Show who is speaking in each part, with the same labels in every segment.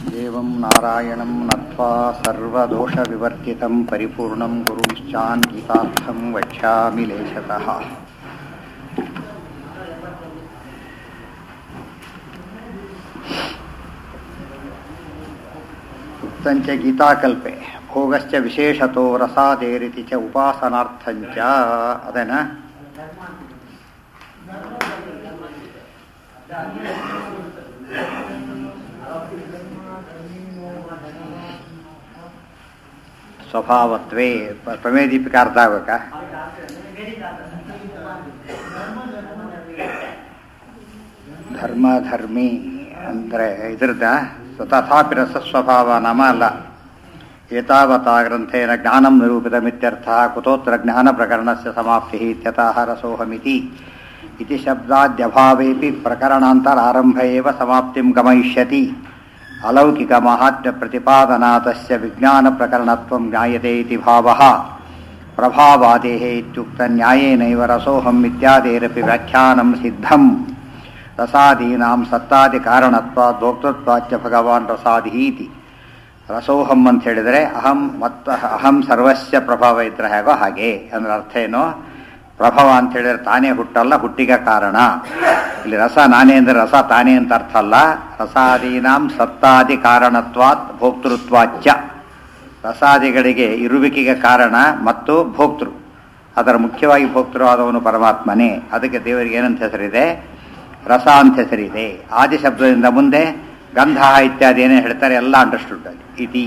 Speaker 1: देवं नारायणं नत्वा सर्वदोषविवर्जितं परिपूर्णं गुरुंश्चान् गीतार्थं वक्ष्यामि लेशतः उक्तञ्च गीताकल्पे भोगश्च विशेषतो रसादेरिति च उपासनार्थञ्च अदेन ಸ್ವಭಾವತ್ವೇ ಪ- ಪ್ರಮೇಯ ದೀಪಿಕ ಅರ್ಥ ಆಗ್ಬೇಕಾ ಧರ್ಮ ಧರ್ಮಿ ಅಂದರೆ ಇದ್ರದ ತಥಾಪಿ ರಸಸ್ವಭಾವ ನಾಮ ಅಲ್ಲ ಏತಾವತಾ ಗ್ರಂಥೇನ ಜ್ಞಾನಂ ನಿರೂಪಿತಮಿತ್ಯರ್ಥ ಕುತೋತ್ರ ಜ್ಞಾನ ಪ್ರಕರಣಸ್ಯ ಸಮಾಪ್ತಿ ಇತ್ಯತಃ ರಸೋಹಮಿತಿ ಇತಿ ಶಬ್ದಾದ್ಯಭಾವೇಪಿ ಪ್ರಕರಣಾಂತರಾರಂಭ ಏವ ಸಮಾಪ್ತಿಂ ಗಮಯಿಷ್ಯತಿ ಅಲೌಕಿಕ ಮಹಾತ್ಮ್ಯ ಪ್ರತಿಪಾದನಾ ತಸ್ಯ ವಿಜ್ಞಾನ ಪ್ರಕರಣತ್ವಂ ಜ್ಞಾಯತೆ ಇತಿ ಭಾವಃ ಪ್ರಭಾವಾದೇಹ ಇತ್ಯುಕ್ತ ನ್ಯಾಯೇನೈವ ರಸೋಹಂ ಇತ್ಯಾದೇರಪಿ ವ್ಯಾಖ್ಯಾನಂ ಸಿದ್ಧಂ ರಸಾದೀನಾಂ ಸತ್ತಾದಿ ಕಾರಣತ್ವ ಭೋಕ್ತೃತ್ವಾಚ್ಯ ಭಗವಾನ್ ರಸಾದಿ ಇತಿ ರಸೋಹಂ ಅಂತ ಹೇಳಿದರೆ ಅಹಂ ಮತ್ತ ಅಹಂ ಸರ್ವಸ್ಯ ಪ್ರಭಾವ ಇದ್ರೆ ಹೇಗೋ ಹಾಗೆ ಅಂದ್ರೆ ಅರ್ಥ ಏನು ಪ್ರಭಾವ ಅಂತ ಹೇಳಿದ್ರೆ ತಾನೇ ಹುಟ್ಟಲ್ಲ ಹುಟ್ಟಿಗೆ ಕಾರಣ ಇಲ್ಲಿ ರಸ ನಾನೇ ಅಂದ್ರೆ ರಸ ತಾನೇ ಅಂತ ಅರ್ಥ ಅಲ್ಲ ರಸಾದೀನಾಂ ಸತ್ತಾದಿ ಕಾರಣತ್ವಾತ್ ಭೋಕ್ತೃತ್ವಾಚ್ಯ ರಸಾದಿಗಳಿಗೆ ಇರುವಿಕೆಗೆ ಕಾರಣ ಮತ್ತು ಭೋಕ್ತೃ ಅದರ ಮುಖ್ಯವಾಗಿ ಭೋಕ್ತೃ ಆದವನು ಪರಮಾತ್ಮನೇ ಅದಕ್ಕೆ ದೇವರಿಗೆ ಏನಂತ ಹೆಸರಿದೆ ರಸ ಅಂತ ಹೆಸರಿದೆ ಆದಿ ಶಬ್ದದಿಂದ ಮುಂದೆ ಗಂಧ ಇತ್ಯಾದಿ ಏನೇ ಹೇಳ್ತಾರೆ ಎಲ್ಲ ಅಂಡರ್ಸ್ಟುಡ್ ಇತಿ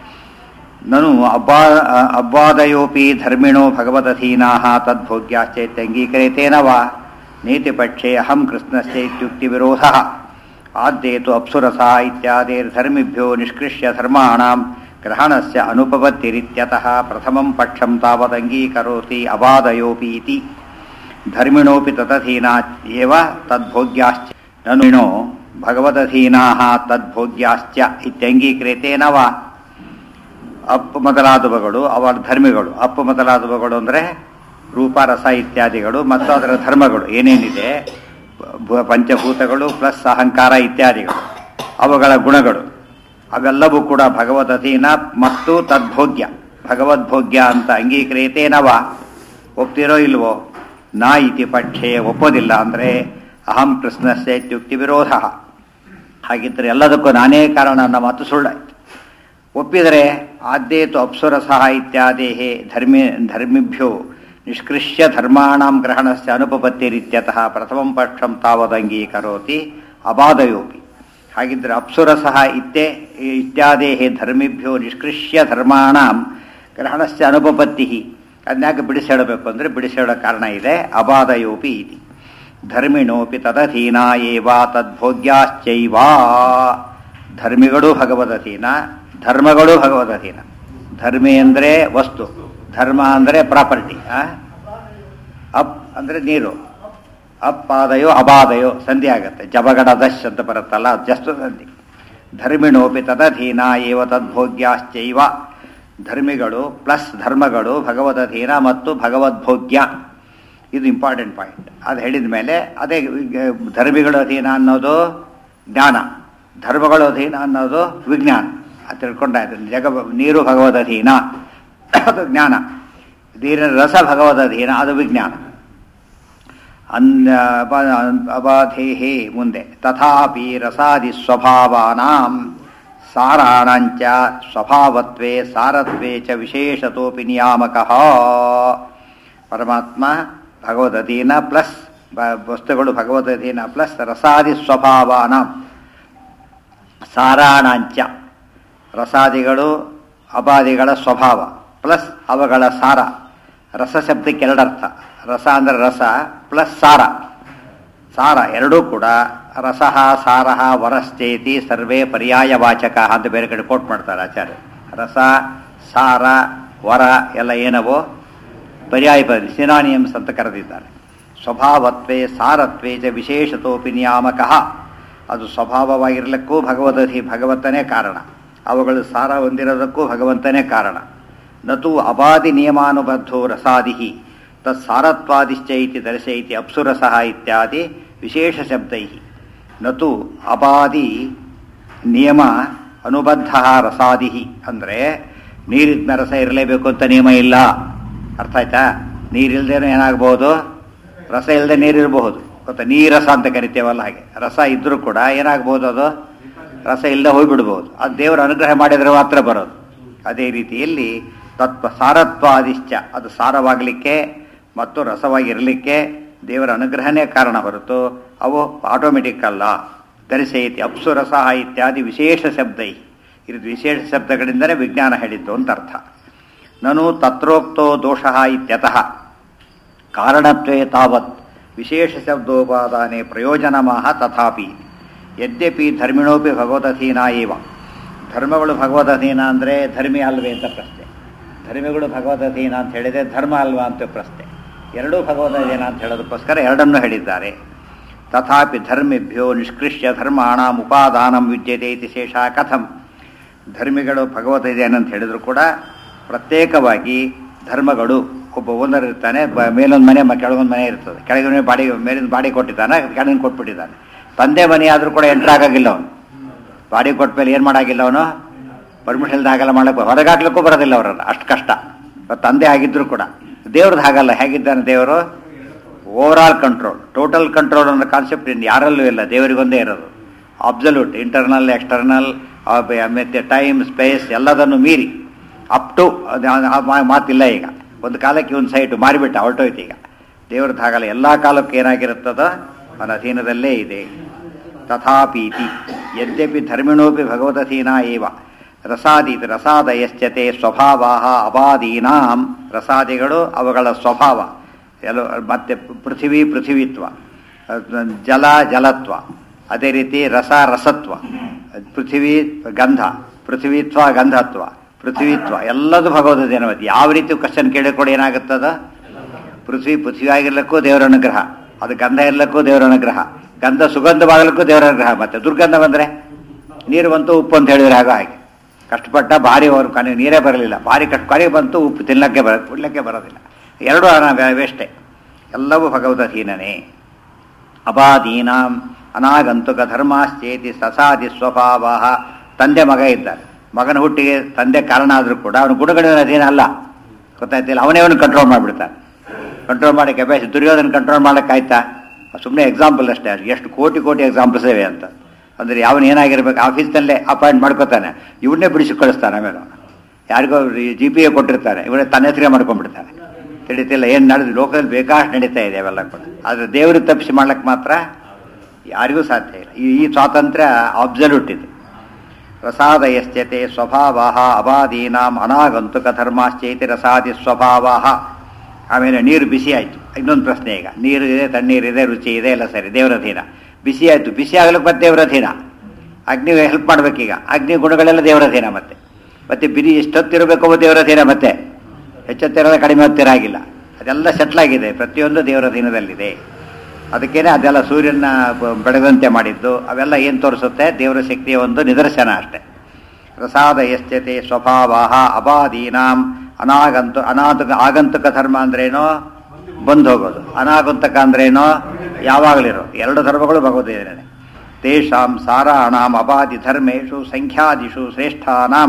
Speaker 1: ನನು ಅಬ್ಬಾ ಅಬ್ಬಾದಯೋಪಿ ಧರ್ಮಿಣೋ ಭಗವದಧೀನಾ ತದ್ಭೋಗ್ಯಾಶ್ಚೈತ್ಯಂಗೀಕರಿತೇನ ವಾ ನೀತಿಪಕ್ಷೆ ಅಹಂ ಕೃಷ್ಣಸ್ಯ ಇತ್ಯುಕ್ತಿ ವಿರೋಧ ಆದ್ಯೇತು ಅಪ್ಸುರಸ ಇತ್ಯಾದಿರ್ಧರ್ಮಿಭ್ಯೋ ನಿಷ್ಕೃಷ್ಯ ಧರ್ಮಾಣಾಂ ಗ್ರಹಣಸ್ಯ ಅನುಪಪತ್ತಿರಿತ್ಯತಃ ಪ್ರಥಮಂ ಪಕ್ಷಂ ತಾವದಂಗೀಕರೋತಿ ಅಬಾದಯೋಪಿ ಇತಿ ಧರ್ಮಿಣೋಪಿ ತದಧೀನಾ ಏವ ತದ್ಭೋಗ್ಯಾಶ್ಚ ನನುಣೋ ಭಗವದಧೀನಾ ತದ್ಭೋಗ್ಯಾಶ್ಚ ಇತ್ಯಂಗೀಕೃತೇನ ವಾ ಅಪ್ಪು ಮೊದಲಾದವುಗಳು ಅವರ ಧರ್ಮಿಗಳು ಅಪ್ಪು ಮೊದಲಾದವುಗಳು ಅಂದರೆ ರೂಪ ರಸ ಇತ್ಯಾದಿಗಳು ಮತ್ತು ಅದರ ಧರ್ಮಗಳು ಏನೇನಿದೆ ಭ- ಪಂಚಭೂತಗಳು ಪ್ಲಸ್ ಅಹಂಕಾರ ಇತ್ಯಾದಿಗಳು ಅವುಗಳ ಗುಣಗಳು ಅವೆಲ್ಲವೂ ಕೂಡ ಭಗವದ್ ಅಧೀನ ಮತ್ತು ತದ್ಭೋಗ್ಯ ಭಗವದ್ಭೋಗ್ಯ ಅಂತ ಅಂಗೀಕರಿತೇನವ ಒಪ್ತಿರೋ ಇಲ್ವೋ ನಾ ಇತಿ ಪಕ್ಷೆ ಒಪ್ಪೋದಿಲ್ಲ ಅಂದರೆ ಅಹಂ ಕೃಷ್ಣಸ್ಯ ಇತ್ಯುಕ್ತಿ ವಿರೋಧ ಹಾಗಿದ್ದರೆ ಎಲ್ಲದಕ್ಕೂ ನಾನೇ ಕಾರಣ ಅನ್ನೋ ಮಾತು ಸುಳ್ಳಾಯ್ತು ಒಪ್ಪಿದರೆ ಆದ್ಯೇತು ಅಪ್ಸುರಸಃ ಇತ್ಯಾದಿ ಧರ್ಮಿ ಧರ್ಮಿಭ್ಯೋ ನಿಷ್ಕೃಷ್ಯ ಧರ್ಮಾಣಾಂ ಗ್ರಹಣಸ್ಯ ಅನುಪಪತ್ತಿರಿತ್ಯತಃ ಪ್ರಥಮಂ ಪಕ್ಷಂ ತಾವದಂಗೀಕರೋತಿ ಅಬಾಧಯೋಪಿ ಹಾಗಿದ್ರೆ ಅಪ್ಸುರಸಃ ಇತ್ಯೆ ಇತ್ಯಾದಿ ಧರ್ಮಿಭ್ಯೋ ನಿಷ್ಕೃಷ್ಯ ಧರ್ಮಾಣಾಂ ಗ್ರಹಣಸ್ಯ ಅನುಪಪತ್ತಿ ಅದನ್ಯಾಕೆ ಬಿಡಿಸೇಳಬೇಕು ಅಂದರೆ ಬಿಡಿಸೇಳೋ ಕಾರಣ ಇದೆ ಅಬಾಧಯೋಪಿ ಇತಿ ಧರ್ಮಿಣೋಪಿ ತದಧೀನಾ ಏವ ತದ್ಭೋಗ್ಯಾಶ್ಚೈವ ಧರ್ಮಿಗಳು ಭಗವದಧೀನ ಧರ್ಮಗಳು ಭಗವದಧೀನ ಧರ್ಮಿ ಅಂದರೆ ವಸ್ತು ಧರ್ಮ ಅಂದರೆ ಪ್ರಾಪರ್ಟಿ ಅಪ್ ಅಂದರೆ ನೀರು ಅಪ್ಪಾದಯೋ ಅಬಾದಯೋ ಸಂಧಿ ಆಗತ್ತೆ ಜಬಗಡ ದಶ್ ಅಂತ ಬರುತ್ತಲ್ಲ ಅದು ಜಸ್ಟ್ ಸಂಧಿ ಧರ್ಮಿಣೋಪಿ ತದಧೀನ ಏವ ತದ್ಭೋಗ್ಯಾಶ್ಚೈವ ಧರ್ಮಿಗಳು ಪ್ಲಸ್ ಧರ್ಮಗಳು ಭಗವದಧೀನ ಮತ್ತು ಭಗವದ್ಭೋಗ್ಯ ಇದು ಇಂಪಾರ್ಟೆಂಟ್ ಪಾಯಿಂಟ್ ಅದು ಹೇಳಿದ ಮೇಲೆ ಅದೇ ಈಗ ಧರ್ಮಿಗಳ ಅಧೀನ ಅನ್ನೋದು ಜ್ಞಾನ ಧರ್ಮಗಳ ಅಧೀನ ಅನ್ನೋದು ವಿಜ್ಞಾನ ಅದು ತಿಳ್ಕೊಂಡಾಯ್ತು ಜಗ ನೀರು ಭಗವದ್ ಅಧೀನ ಅದು ಜ್ಞಾನ ನೀರಿನ ರಸ ಭಗವದ್ ಅಧೀನ ಅದು ವಿಜ್ಞಾನ ಅನ್ಯ ಅಬಾಧೇಹೇ ಮುಂದೆ ತಥಾಪಿ ರಸಾದಿ ಸ್ವಭಾವಾನಾಂ ಸಾರಾಣಂಚ ಸ್ವಭಾವತ್ವೇ ಸಾರತ್ವೇ ಚ ವಿಶೇಷತೋಪಿ ನಿಯಾಮಕಃ ಪರಮಾತ್ಮ ಭಗವದಧೀನ ಪ್ಲಸ್ ಬ- ವಸ್ತುಗಳು ಭಗವದಧೀನ ಪ್ಲಸ್ ರಸಾದಿ ಸ್ವಭಾವಾನ ಸಾರಾಣಾಂಚ ರಸಾದಿಗಳು ಅಬಾದಿಗಳ ಸ್ವಭಾವ ಪ್ಲಸ್ ಅವುಗಳ ಸಾರ ರಸ ಶಬ್ದಕ್ಕೆ ಎರಡರ್ಥ ರಸ ಅಂದರೆ ರಸ ಪ್ಲಸ್ ಸಾರ ಸಾರ ಎರಡೂ ಕೂಡ ರಸಃ ಸಾರಃ ವರಶ್ಚೇತಿ ಸರ್ವೇ ಪರ್ಯಾಯವಾಚಕ ಅಂತ ಬೇರೆ ಕಡೆ ಕೋಟ್ ಮಾಡ್ತಾರೆ ಆಚಾರ್ಯ ರಸ ಸಾರ ವರ ಎಲ್ಲ ಏನವೋ ಪರ್ಯಾಯ ಪದ ಸಿನಾನಿಯಮ್ಸ್ ಅಂತ ಕರೆದಿದ್ದಾರೆ ಸ್ವಭಾವತ್ವೇ ಸಾರತ್ವೇ ಚ ವಿಶೇಷತೋಪಿ ನಿಯಾಮಕ ಅದು ಸ್ವಭಾವವಾಗಿರಲಿಕ್ಕೂ ಭಗವದಧಿ ಭಗವಂತನೇ ಕಾರಣ ಅವುಗಳು ಸಾರ ಹೊಂದಿರೋದಕ್ಕೂ ಭಗವಂತನೇ ಕಾರಣ ನತು ಅಬಾದಿ ನಿಯಮಾನುಬದ್ಧೋ ರಸಾದಿ ತತ್ಸಾರತ್ವಾದಿಶ್ಚ ಇತಿ ದರ್ಶಯತಿ ಅಪ್ಸುರಸಃ ಇತ್ಯಾದಿ ವಿಶೇಷ ಶಬ್ದೈ ನತು ಅಬಾದಿ ನಿಯಮ ಅನುಬದ್ಧ ರಸಾದಿ ಅಂದರೆ ನೀರಿದ್ದ ರಸ ಇರಲೇಬೇಕು ಅಂತ ನಿಯಮ ಇಲ್ಲ ಅರ್ಥ ಆಯ್ತಾ ನೀರಿಲ್ದೇನೂ ಏನಾಗಬಹುದು ರಸ ಇಲ್ಲದೆ ನೀರಿರಬಹುದು ಗೊತ್ತಾ ನೀರಸ ಅಂತ ಕರಿತೇವಲ್ಲ ಹಾಗೆ ರಸ ಇದ್ರೂ ಕೂಡ ಏನಾಗಬಹುದು ಅದು ರಸ ಇಲ್ಲದೆ ಹೋಗ್ಬಿಡ್ಬೋದು ಅದು ದೇವರ ಅನುಗ್ರಹ ಮಾಡಿದರೆ ಮಾತ್ರ ಬರೋದು ಅದೇ ರೀತಿಯಲ್ಲಿ ತತ್ವ ಸಾರತ್ವಾದಿಶ್ಚ ಅದು ಸಾರವಾಗಲಿಕ್ಕೆ ಮತ್ತು ರಸವಾಗಿರಲಿಕ್ಕೆ ದೇವರ ಅನುಗ್ರಹನೇ ಕಾರಣ ಹೊರತು ಅವು ಆಟೋಮೆಟಿಕ್ ಅಲ್ಲ ಧರಿಸೈತಿ ಅಪ್ಸು ರಸ ಇತ್ಯಾದಿ ವಿಶೇಷ ಶಬ್ದೈ ಇದು ವಿಶೇಷ ಶಬ್ದಗಳಿಂದಲೇ ವಿಜ್ಞಾನ ಹೇಳಿದ್ದು ಅಂತ ಅರ್ಥ ನನು ತತ್ರೋಕ್ತೋ ದೋಷ ಇತ್ಯತಃ ಕಾರಣತ್ವೇ ತಾವತ್ ವಿಶೇಷ ಶಬ್ದೋಪಾದಾನೆ ಪ್ರಯೋಜನಮಃ ತಥಾಪಿ ಯದ್ಯಪಿ ಧರ್ಮಿಣೋಪಿ ಭಗವದಧೀನ ಏವ ಧರ್ಮಗಳು ಭಗವದಧೀನ ಅಂದರೆ ಧರ್ಮಿ ಅಲ್ವೇ ಅಂತ ಪ್ರಶ್ನೆ ಧರ್ಮಿಗಳು ಭಗವದಧೀನ ಅಂತ ಹೇಳಿದರೆ ಧರ್ಮ ಅಲ್ವಾ ಅಂತ ಪ್ರಶ್ನೆ ಎರಡೂ ಭಗವದಧೀನ ಅಂತ ಹೇಳೋದಕ್ಕೋಸ್ಕರ ಎರಡನ್ನೂ ಹೇಳಿದ್ದಾರೆ ತಥಾಪಿ ಧರ್ಮಿಭ್ಯೋ ನಿಷ್ಕೃಷ್ಯ ಧರ್ಮಾಣಂ ಉಪಾದಾನಂ ವಿದ್ಯತೆ ಇತಿ ಶೇಷ ಕಥಂ ಧರ್ಮಿಗಳು ಭಗವದ್ಗೀತೆಯನ್ನು ಅಂತ ಹೇಳಿದ್ರು ಕೂಡ ಪ್ರತ್ಯೇಕವಾಗಿ ಧರ್ಮಗಳು ಒಬ್ಬ ಓನರ್ ಇರ್ತಾನೆ ಬ- ಮೇಲೊಂದು ಮನೆ ಮ- ಕೆಳಗೊಂದು ಮನೆ ಇರ್ತದೆ ಕೆಳಗಿನ ಬಾಡಿ ಮೇಲಿನ ಬಾಡಿ ಕೊಟ್ಟಿದ್ದಾನೆ ಕೆಳಗಿನ ಕೊಟ್ಬಿಟ್ಟಿದ್ದಾನೆ ತಂದೆ ಮನೆ ಆದರೂ ಕೂಡ ಎಂಟ್ರ್ ಆಗಾಗಿಲ್ಲ ಅವನು ಬಾಡಿ ಕೊಟ್ಟ ಮೇಲೆ ಏನು ಮಾಡಾಗಿಲ್ಲ ಅವನು ಪರ್ಮಿಷನ್ ಇಲ್ದ ಹಾಗೆಲ್ಲ ಮಾಡಕ್ಕೆ ಹೊರಗಾಗ್ಲಿಕ್ಕೂ ಬರೋದಿಲ್ಲ ಅವರನ್ನು ಅಷ್ಟು ಕಷ್ಟ ಇವತ್ತು ತಂದೆ ಆಗಿದ್ರು ಕೂಡ ದೇವ್ರದ್ದು ಹಾಗಲ್ಲ ಹೇಗಿದ್ದಾನೆ ದೇವರು over all control total control ಅನ್ನೋ ಕಾನ್ಸೆಪ್ಟ್ ಇನ್ನು ಯಾರಲ್ಲೂ ಇಲ್ಲ ದೇವರಿಗೊಂದೇ ಇರೋದು ಅಬ್ಸಲ್ಯೂಟ್ ಇಂಟರ್ನಲ್ ಎಕ್ಸ್ಟರ್ನಲ್ ಮತ್ತೆ ಟೈಮ್ ಸ್ಪೇಸ್ ಎಲ್ಲದನ್ನು ಮೀರಿ ಅಪ್ ಟು ಮಾತಿಲ್ಲ ಈಗ ಒಂದು ಕಾಲಕ್ಕೆ ಒಂದು ಸೈಟು ಮಾರಿಬಿಟ್ಟ ಹೊರಟೋಯ್ತು ಈಗ ದೇವ್ರದ್ದು ಹಾಗಲ್ಲ ಎಲ್ಲ ಕಾಲಕ್ಕೆ ಏನಾಗಿರುತ್ತದೋ ಅವನ ಅಧೀನದಲ್ಲೇ ಇದೆ ತಥಾಪೀತಿ ಯದ್ಯಪಿ ಧರ್ಮಿಣೋಪಿ ಭಗವದಧೀನ ಏವ ರಸಾದಿ ರಸಾದಯಶ್ಚತೆ ಸ್ವಭಾವ ಅಪಾದೀನಾಂ ರಸಾದಿಗಳು ಅವುಗಳ ಸ್ವಭಾವ ಎಲ್ಲ ಮತ್ತೆ ಪೃಥಿವಿ ಪೃಥಿವಿತ್ವ ಜಲ ಜಲತ್ವ ಅದೇ ರೀತಿ ರಸ ರಸತ್ವ ಪೃಥಿವಿ ಗಂಧ ಪೃಥಿವಿತ್ವ ಗಂಧತ್ವ ಪೃಥ್ವಿತ್ವ ಎಲ್ಲದೂ ಭಗವದ್ಗೀತೆನವತಿ ಯಾವ ರೀತಿ ಕ್ವಶನ್ ಕೇಳಿಕೊಡಿ ಏನಾಗುತ್ತದ ಪೃಥ್ವಿ ಪೃಥ್ವಿ ಆಗಿರ್ಲಿಕ್ಕೂ ದೇವರ ಅನುಗ್ರಹ ಅದು ಗಂಧ ಇರ್ಲಿಕ್ಕೂ ದೇವರ ಅನುಗ್ರಹ ಗಂಧ ಸುಗಂಧವಾಗಲಿಕ್ಕೂ ದೇವರ ಅನುಗ್ರಹ ಮತ್ತೆ ದುರ್ಗಂಧ ಬಂದರೆ ನೀರು ಬಂತು ಉಪ್ಪು ಅಂತ ಹೇಳಿದ್ರೆ ಆಗ ಹಾಗೆ ಕಷ್ಟಪಟ್ಟ ಭಾರಿ ಅವರು ಕನೆ ನೀರೇ ಬರಲಿಲ್ಲ ಭಾರಿ ಕಷ್ಟ ಕೊನೆಗೆ ಬಂತು ಉಪ್ಪು ತಿನ್ನಕ್ಕೆ ಬರ ಕುಡ್ಲಿಕ್ಕೆ ಬರೋದಿಲ್ಲ ಎರಡೂ ವೇಷ್ಟೇ ಎಲ್ಲವೂ ಭಗವದಧೀನನೇ ಅಬಾದೀನಾಂ ಅನಾಗಂತುಕ ಧರ್ಮಾಶ್ಚೇತಿ ಸಸಾದಿ ಸ್ವಭಾವ ತಂದೆ ಮಗ ಇದ್ದಾರೆ ಮಗನ ಹುಟ್ಟಿಗೆ ತಂದೆ ಕಾರಣ ಆದರೂ ಕೂಡ ಅವನ ಗುಣಗಳಿನ ಅಧೀನ ಅಲ್ಲ ಗೊತ್ತಾಯ್ತಿಲ್ಲ ಅವನೇ ಅವನು ಕಂಟ್ರೋಲ್ ಮಾಡಿಬಿಡ್ತಾನೆ ಕಂಟ್ರೋಲ್ ಮಾಡಿ ಕೆಪಾಸಿಟಿ ದುರ್ಯೋಧನ ಕಂಟ್ರೋಲ್ ಮಾಡೋಕ್ಕಾಯ್ತಾ ಸುಮ್ಮನೆ ಎಕ್ಸಾಂಪಲ್ ಅಷ್ಟೇ ಎಷ್ಟು ಕೋಟಿ ಕೋಟಿ ಎಕ್ಸಾಂಪಲ್ಸ್ ಇವೆ ಅಂತ ಅಂದರೆ ಯಾವನು ಏನಾಗಿರ್ಬೇಕು ಆಫೀಸ್ನಲ್ಲೇ ಅಪಾಯಿಂಟ್ ಮಾಡ್ಕೋತಾನೆ ಇವನ್ನೇ ಬಿಡಿಸಿ ಕಳಿಸ್ತಾನೆ ಆಮೇಲೆ ಅವನು ಯಾರಿಗೋ ಜಿ ಪಿ ಎ ಕೊಟ್ಟಿರ್ತಾನೆ ಇವನೇ ತನ್ನ ಹೆಸರೇ ಮಾಡ್ಕೊಂಡ್ಬಿಡ್ತಾನೆ ತಿಳಿತಿಲ್ಲ ಏನು ನಡೆದು ಲೋಕದಲ್ಲಿ ಬೇಕಾಷ್ಟು ನಡೀತಾ ಇದೆ ಅವೆಲ್ಲ ಕೂಡ ಆದರೆ ದೇವ್ರಿಗೆ ತಪ್ಪಿಸಿ ಮಾಡ್ಲಿಕ್ಕೆ ಮಾತ್ರ ಯಾರಿಗೂ ಸಾಧ್ಯ ಇಲ್ಲ ಈ ಈ ಸ್ವಾತಂತ್ರ್ಯ ಅಬ್ಸಲ್ಯೂಟ್ ಇದೆ ರಸಾದಯಶ್ಚತೆ ಸ್ವಭಾವ ಅಬಾದೀನಾಂ ಅನಾಗಂತುಕ ಧರ್ಮಾಶ್ಚೈತಿ ರಸಾದಿ ಸ್ವಭಾವ ಆಮೇಲೆ ನೀರು ಬಿಸಿ ಆಯಿತು ಇನ್ನೊಂದು ಪ್ರಶ್ನೆ ಈಗ ನೀರು ಇದೆ ತಣ್ಣೀರಿದೆ ರುಚಿ ಇದೆ ಎಲ್ಲ ಸರಿ ದೇವರಧೀನ ಬಿಸಿ ಆಯಿತು ಬಿಸಿ ಆಗ್ಲಿಕ್ಕೆ ಮತ್ತೆ ದೇವರಧೀನ ಅಗ್ನಿ ಹೆಲ್ಪ್ ಮಾಡ್ಬೇಕೀಗ ಅಗ್ನಿ ಗುಣಗಳೆಲ್ಲ ದೇವರಧೀನ ಮತ್ತೆ ಮತ್ತೆ ಬಿರಿ ಎಷ್ಟೊತ್ತಿರಬೇಕು ದೇವರಧೀನ ಮತ್ತೆ ಹೆಚ್ಚೊತ್ತಿರೋದ ಕಡಿಮೆ ಹೊತ್ತಿರಾಗಿಲ್ಲ ಅದೆಲ್ಲ ಸೆಟ್ಲ್ ಆಗಿದೆ ಪ್ರತಿಯೊಂದು ದೇವರಧೀನದಲ್ಲಿದೆ ಅದಕ್ಕೇನೆ ಅದೆಲ್ಲ ಸೂರ್ಯನ ಬ- ಬೆಳೆದಂತೆ ಮಾಡಿದ್ದು ಅವೆಲ್ಲ ಏನು ತೋರಿಸುತ್ತೆ ದೇವರ ಶಕ್ತಿಯ ಒಂದು ನಿದರ್ಶನ ಅಷ್ಟೆ ಪ್ರಸಾದ ಎಶ್ಚತೆ ಸ್ವಭಾವ ಅಬಾದೀನಾಂ ಅನಾಗಂತು ಅನಾತುಕ ಆಗಂತುಕ ಧರ್ಮ ಅಂದ್ರೇನೋ ಬಂದು ಹೋಗೋದು ಅನಾಗಂತಕ ಅಂದ್ರೇನೋ ಯಾವಾಗಲಿರೋ ಎರಡು ಧರ್ಮಗಳು ಭಗವದ್ಗೀತೆನೇ ತೇಷಾಂ ಸಾರಾಣಾಂ ಅಬಾದಿ ಧರ್ಮೇಶು ಸಂಖ್ಯಾದಿಷು ಶ್ರೇಷ್ಠಾನಾಂ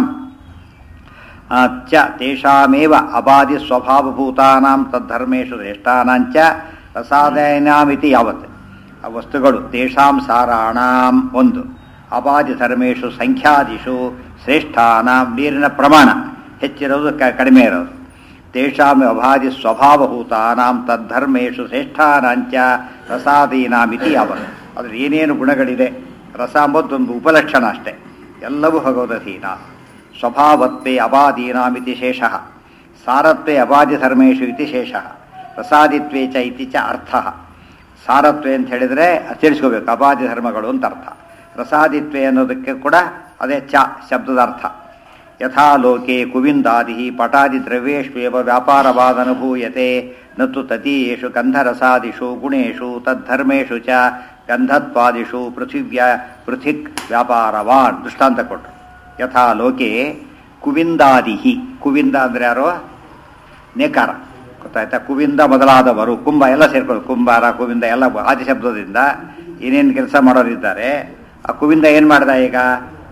Speaker 1: ಆ, ಚ ತೇಷಾಮೇವ ಅಬಾದಿ ಸ್ವಭಾವಭೂತಾನಾಂ ತದ್ಧರ್ಮೇಶು ಶ್ರೇಷ್ಠಾನಾಂಚ ರಸಾದಯನಾಮಿತಿ ಯಾವತ್ ಆ ವಸ್ತುಗಳು ತೇಷಾಂ ಸಾರಾಣಾಂ ಒಂದು ಅಬಾದಿ ಧರ್ಮೇಶು ಸಂಖ್ಯಾದಿಷು ಶ್ರೇಷ್ಠಾನಾಂ ನೀರಿನ ಪ್ರಮಾಣ ಹೆಚ್ಚಿರೋದು ಕ- ಕಡಿಮೆ ಇರೋದು ತೇಷಾಂ ಅಬಾದಿ ಸ್ವಭಾವಭೂತಾನಾಂ ತದ್ಧರ್ಮೇಶು ಶ್ರೇಷ್ಠಾನಾಂಚ ರಸಾದೀನಾಮಿತಿ ಯಾವತ್ ಅದ್ರ ಏನೇನು ಗುಣಗಳಿದೆ ರಸ ಅಂಬುದು ಒಂದು ಉಪಲಕ್ಷಣ ಅಷ್ಟೇ ಎಲ್ಲವೂ ಭಗವದಧೀನ ಸ್ವಭಾವತ್ವೇ ಅಬಾದೀನಾಮಿತಿ ಶೇಷಃ ಸಾರತ್ವೇ ಅಬಾದಿ ಧರ್ಮೇಶು ಇತಿ ಶೇಷಃ ಪ್ರಸಾದಿತ್ವೇ ಚ ಇತಿ ಚ ಅರ್ಥ ಸಾರತ್ವೆ ಅಂತ ಹೇಳಿದರೆ ತಿಳಿಸ್ಕೋಬೇಕು ಅಬಾದಿ ಧರ್ಮಗಳು ಅಂತ ಅರ್ಥ ಪ್ರಸಾದಿತ್ವೆ ಅನ್ನೋದಕ್ಕೆ ಕೂಡ ಅದೇ ಚ ಶಬ್ದದ ಅರ್ಥ ಯಥಾ ಲೋಕೆ ಕುವಿಂದಾದಿ ಪಟಾದಿ ದ್ರವ್ಯೇಷ್ವೇವ ವ್ಯಾಪಾರವಾದನುಭೂಯತೆ ನತು ತತೀಯೇಷು ಗಂಧರಸಾದಿಷು ಗುಣೇಶು ತದ್ಧರ್ಮೇಶು ಚ ಗಂಧತ್ವಾದಿಷು ಪೃಥಿವ್ಯ ಪೃಥಿಕ್ ವ್ಯಾಪಾರವಾನ್ ದೃಷ್ಟಾಂತ ಕೊಟ್ಟರು ಯಥಾ ಲೋಕೆ ಕುವಿಂದಾದಿಹಿ ಕುವಿಂದ ಅಂದರೆ ಯಾರು ನೇಕಾರ ಗೊತ್ತಾಯ್ತಾ ಕುವಿಂದ ಮೊದಲಾದವರು ಕುಂಭ ಎಲ್ಲ ಸೇರ್ಕೊಳ್ಳಿ ಕುಂಬಾರ ಕುವಿಂದ ಎಲ್ಲ ಆದಿ ಶಬ್ದದಿಂದ ಏನೇನು ಕೆಲಸ ಮಾಡೋರಿದ್ದಾರೆ ಆ ಕುವಿಂದ ಏನು ಮಾಡ್ದ ಈಗ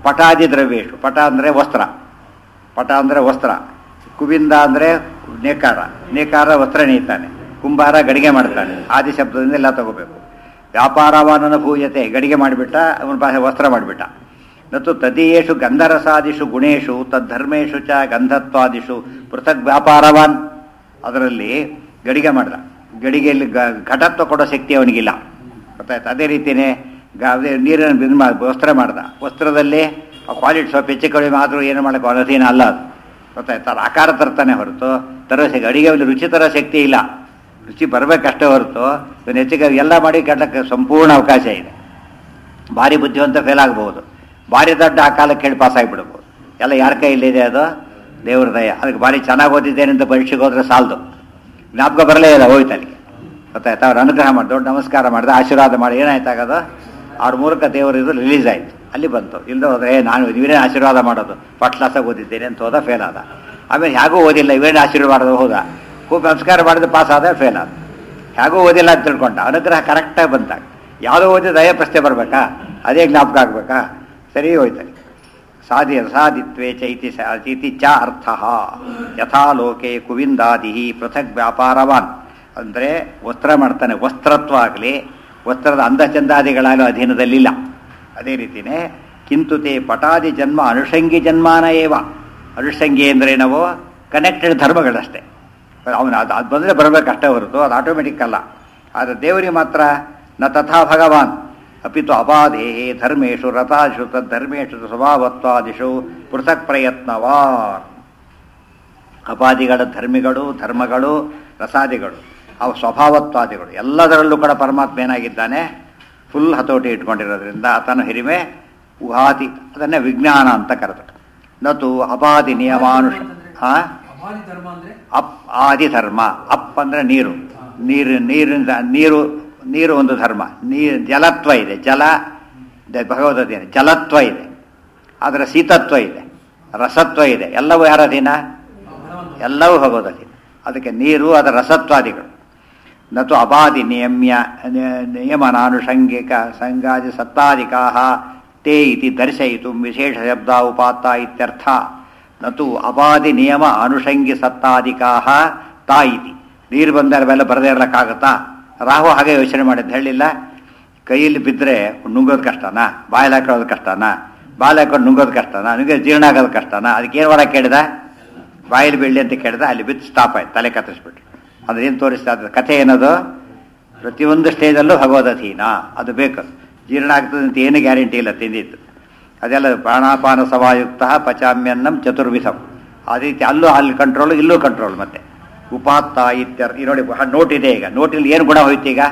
Speaker 1: ಪಟಾದಿ ದ್ರವ್ಯೇಶು ಪಟ ಅಂದರೆ ವಸ್ತ್ರ ಪಟ ಅಂದರೆ ವಸ್ತ್ರ ಕುಬಿಂದ ಅಂದರೆ ನೇಕಾರ ನೇಕಾರ ವಸ್ತ್ರ ನೇಯ್ತಾನೆ ಕುಂಬಾರ ಗಡಿಗೆ ಮಾಡ್ತಾನೆ ಆದಿ ಶಬ್ದದಿಂದ ಎಲ್ಲ ತಗೋಬೇಕು ವ್ಯಾಪಾರವಾನನ ಭೂಯತೆ ಗಡಿಗೆ ಮಾಡಿಬಿಟ್ಟ ಅವನ ಭಾಷೆ ವಸ್ತ್ರ ಮಾಡಿಬಿಟ್ಟ ನತು ತದೀಯೇಷು ಗಂಧರಸಾದಿಷು ಗುಣೇಶು ತದ್ಧರ್ಮೇಶು ಚ ಗಂಧತ್ವಾದಿಷು ಪೃಥಕ್ ವ್ಯಾಪಾರವಾನ್ ಅದರಲ್ಲಿ ಗಡಿಗೆ ಮಾಡ್ದ ಗಡಿಗೆಯಲ್ಲಿ ಗ- ಘಟತ್ವ ಕೊಡೋ ಶಕ್ತಿ ಅವನಿಗಿಲ್ಲ ಗೊತ್ತಾಯ್ತು ಅದೇ ರೀತಿಯೇ ಗ ಅದೇ ನೀರಿನ ಇದು ಮಾಡ್ ವಸ್ತ್ರ ಮಾಡ್ದ ವಸ್ತ್ರದಲ್ಲಿ ಆ ಕ್ವಾಲಿಟಿ ಸ್ವಲ್ಪ ಹೆಚ್ಚು ಕಡಿಮೆ ಆದರೂ ಏನು ಮಾಡೋಕ್ಕೆ ಅನಧೀನ ಅಲ್ಲ ಅದು ಗೊತ್ತಾಯ್ತು ಅದು ಆಕಾರ ತರ್ತಾನೆ ಹೊರತು ತರೋ ಶಕ್ತಿ ಅಡಿಗೆ ರುಚಿ ತರೋ ಶಕ್ತಿ ಇಲ್ಲ ರುಚಿ ಬರಬೇಕಷ್ಟೇ ಹೊರತು ಇವನು ಹೆಚ್ಚಿಗೆ ಎಲ್ಲ ಮಾಡಿ ಕಟ್ಟಕ್ಕೆ ಸಂಪೂರ್ಣ ಅವಕಾಶ ಇದೆ ಭಾರಿ ಬುದ್ಧಿವಂತ ಫೇಲ್ ಆಗ್ಬೋದು ಭಾರಿ ದೊಡ್ಡ ಆ ಕಾಲಕ್ಕೆ ಹೇಳಿ ಪಾಸ್ ಆಗಿಬಿಡ್ಬೋದು ಎಲ್ಲ ಯಾರ ಕೈಯಲ್ಲಿದೆ ಅದು ದೇವ್ರ ದಯ ಅದಕ್ಕೆ ಭಾರಿ ಚೆನ್ನಾಗಿ ಓದಿದ್ದೇನೆ ಅಂತ ಪರೀಕ್ಷೆಗೆ ಹೋದ್ರೆ ಸಾಲದು ಜ್ಞಾಪಕ ಬರಲೇ ಇಲ್ಲ ಹೋಯ್ತು ಅಲ್ಲಿಗೆ ಗೊತ್ತಾಯ್ತು ಅವ್ರು ಅನುಗ್ರಹ ಮಾಡಿ ದೊಡ್ಡ ನಮಸ್ಕಾರ ಮಾಡಿದೆ ಆಶೀರ್ವಾದ ಮಾಡಿ ಏನಾಯ್ತಾಗದು ಅವ್ರ ಮೂಲಕ ದೇವರು ಇದು ರಿಲೀಸ್ ಆಯಿತು ಅಲ್ಲಿ ಬಂತು ಇಲ್ಲದೆ ಹೋದ್ರೆ ಏ ನಾನು ಇವರೇ ಆಶೀರ್ವಾದ ಮಾಡೋದು ಫಸ್ಟ್ ಕ್ಲಾಸಾಗಿ ಓದಿದ್ದೇನೆ ಅಂತ ಹೋದ ಫೇಲ್ ಆದ ಆಮೇಲೆ ಹೇಗೂ ಓದಿಲ್ಲ ಇವರೇ ಆಶೀರ್ವಾದ ಮಾಡೋದು ಹೋದ खूब ನಮಸ್ಕಾರ ಮಾಡಿದ್ರೆ ಪಾಸ್ ಆದ ಫೇಲ್ ಆದ ಹೇಗೂ ಓದಿಲ್ಲ ಅಂತ ತಿಳ್ಕೊಂಡ ಅನುಗ್ರಹ ಕರೆಕ್ಟಾಗಿ ಬಂತಾಗ ಯಾವುದೋ ಓದಿದ ದಯ ಪ್ರಶ್ನೆ ಬರಬೇಕಾ ಅದೇ ಜ್ಞಾಪಕ ಆಗ್ಬೇಕಾ ಸರಿ ಹೋಯ್ತಲ್ಲಿ ಸಾಧಿ ಸಾಧಿತ್ವೇ ಚೈತಿ ಸ- ಇತಿ ಚ ಅರ್ಥ ಯಥಾ ಲೋಕೆ ಕುವಿಂದಾದಿ ಪೃಥಕ್ ವ್ಯಾಪಾರವಾನ್ ಅಂದರೆ ವಸ್ತ್ರ ಮಾಡ್ತಾನೆ ವಸ್ತ್ರತ್ವ ಆಗಲಿ ವಸ್ತ್ರದ ಅಂದಚಂದಾದಿಗಳಾಗಲಿ ಅಧೀನದಲ್ಲಿಲ್ಲ ಅದೇ ರೀತಿಯೇ ಕಿಂತು ತೇ ಪಟಾದಿ ಜನ್ಮ ಅನುಷಂಗಿ ಜನ್ಮಾನ ಏವ ಅನುಷಂಗಿ ಅಂದರೆ ನಾವು ಕನೆಕ್ಟೆಡ್ ಧರ್ಮಗಳಷ್ಟೇ ಅವನು ಅದು ಅದು ಬಂದರೆ ಬರಬೇಕಷ್ಟೇ ಹೊರತು ಅದು ಆಟೋಮೆಟಿಕ್ ಅಲ್ಲ ಆದರೆ ದೇವರಿಗೆ ಮಾತ್ರ ನ ತಥಾ ಭಗವಾನ್ ಅಪಿತು ಅಪಾಧೇ ಧರ್ಮೇಶು ರಥಾಶು ತದ್ಧರ್ಮೇಶು ಸ್ವಭಾವತ್ವಾದಿಷು ಪೃಥಕ್ ಪ್ರಯತ್ನವಾನ್ ಅಪಾದಿಗಳ ಧರ್ಮಿಗಳು ಧರ್ಮಗಳು ರಸಾದಿಗಳು ಅವು ಸ್ವಭಾವತ್ವಾದಿಗಳು ಎಲ್ಲದರಲ್ಲೂ ಕೂಡ ಪರಮಾತ್ಮ ಏನಾಗಿದ್ದಾನೆ ಫುಲ್ ಹತೋಟಿ ಇಟ್ಕೊಂಡಿರೋದ್ರಿಂದ ಆತನ ಹಿರಿಮೆ ಉಹಾತಿ ಅದನ್ನೇ ವಿಜ್ಞಾನ ಅಂತ ಕರೆದು ನತು ಅಪಾದಿ ನಿಯಮಾನುಷ ಹಾ
Speaker 2: ಅಪಾದಿ ಧರ್ಮ ಅಂದ್ರೆ
Speaker 1: ಅಪ್ ಆದಿ ಧರ್ಮ ಅಪ್ ಅಂದ್ರೆ ನೀರು ನೀರು ನೀರಿನ ನೀರು ನೀರು ಒಂದು ಧರ್ಮ ನೀರು ಜಲತ್ವ ಇದೆ ಜಲ ದ- ಭಗವದ್ಗೀತೆ ಜಲತ್ವ ಇದೆ ಅದರ ಶೀತತ್ವ ಇದೆ ರಸತ್ವ ಇದೆ ಎಲ್ಲವೂ ಯಾರ ಅಧೀನ
Speaker 2: ಭಗವಂತ
Speaker 1: ಎಲ್ಲವೂ ಭಗವದಧೀನ ಅದಕ್ಕೆ ನೀರು ಅದರ ರಸತ್ವಾದಿಗಳು ನತು ಅಪಾದಿ ನಿಯಮ್ಯ ನ- ನಿಯಮನಾನುಷಂಗಿಕ ಸಂಗಾದಿ ಸತ್ತಾದಿಕಾ ತೇ ಇತಿ ದರ್ಶಯಿತು ವಿಶೇಷ ಶಬ್ದ ಉಪಾತ್ತ ಇತ್ಯರ್ಥ ನತು ಅಪಾದಿ ನಿಯಮ ಅನುಷಂಗಿ ಸತ್ತಾದಿಕಾ ತಾ ಇತಿ ನೀರು ಬಂದರೆ ಮೇಲೆ ಬರದೇ ಇರಲಿಕ್ಕಾಗತ್ತಾ ರಾಹು ಹಾಗೆ ಯೋಚನೆ ಮಾಡಿದ್ದು ಹೇಳಿಲ್ಲ ಕೈಯಲ್ಲಿ ಬಿದ್ದರೆ ನುಂಗೋದು ಕಷ್ಟನಾ ಬಾಯಲ್ಲಿ ಹಾಕೊಳ್ಳೋದು ಕಷ್ಟನಾ ಬಾಯಲ್ಲಿ ಹಾಕೊಂಡು ನುಂಗೋದು ಕಷ್ಟನಾ ನುಂಗೆ ಜೀರ್ಣ ಆಗೋದು ಕಷ್ಟನಾ ಅದಕ್ಕೆ ಏನು ಮಾಡಕ್ಕೆ ಕೇಳಿದ ಬಾಯಲ್ಲಿ ಬೀಳಲಿ ಅಂತ ಕೇಳಿದ ಅಲ್ಲಿ ಬಿದ್ದು ಸ್ಟಾಪ್ ಆಯ್ತು ತಲೆ ಕತ್ತರಿಸ್ಬಿಟ್ರು ಅಂದ್ರೆ ಏನು ತೋರಿಸ್ತಾ ಇದ್ದಾರೆ ಕಥೆ ಏನದು ಪ್ರತಿಯೊಂದು ಸ್ಟೇಜಲ್ಲೂ ಭಗವದಧೀನ ಅದು ಬೇಕು ಜೀರ್ಣ ಆಗ್ತದೆ ಅಂತ ಏನು ಗ್ಯಾರಂಟಿ ಇಲ್ಲ ತಿಂದಿದ್ದು ಅದೆಲ್ಲ ಪ್ರಾಣಾಪಾನ ಸವಾಯುಕ್ತ ಪಚಾಮ್ಯನ್ನಂ ಚತುರ್ವಿಧಂ ಆ ರೀತಿ ಅಲ್ಲೂ ಅಲ್ಲಿ ಕಂಟ್ರೋಲ್ ಇಲ್ಲೂ ಕಂಟ್ರೋಲ್ ಮತ್ತೆ ಉಪಾತ್ತ ಇತ್ಯರ್ ಈ ನೋಡಿ ನೋಟ್ ಇದೆ ಈಗ ನೋಟಿನಲ್ಲಿ ಏನು ಗುಣ ಹೋಯ್ತು ಈಗ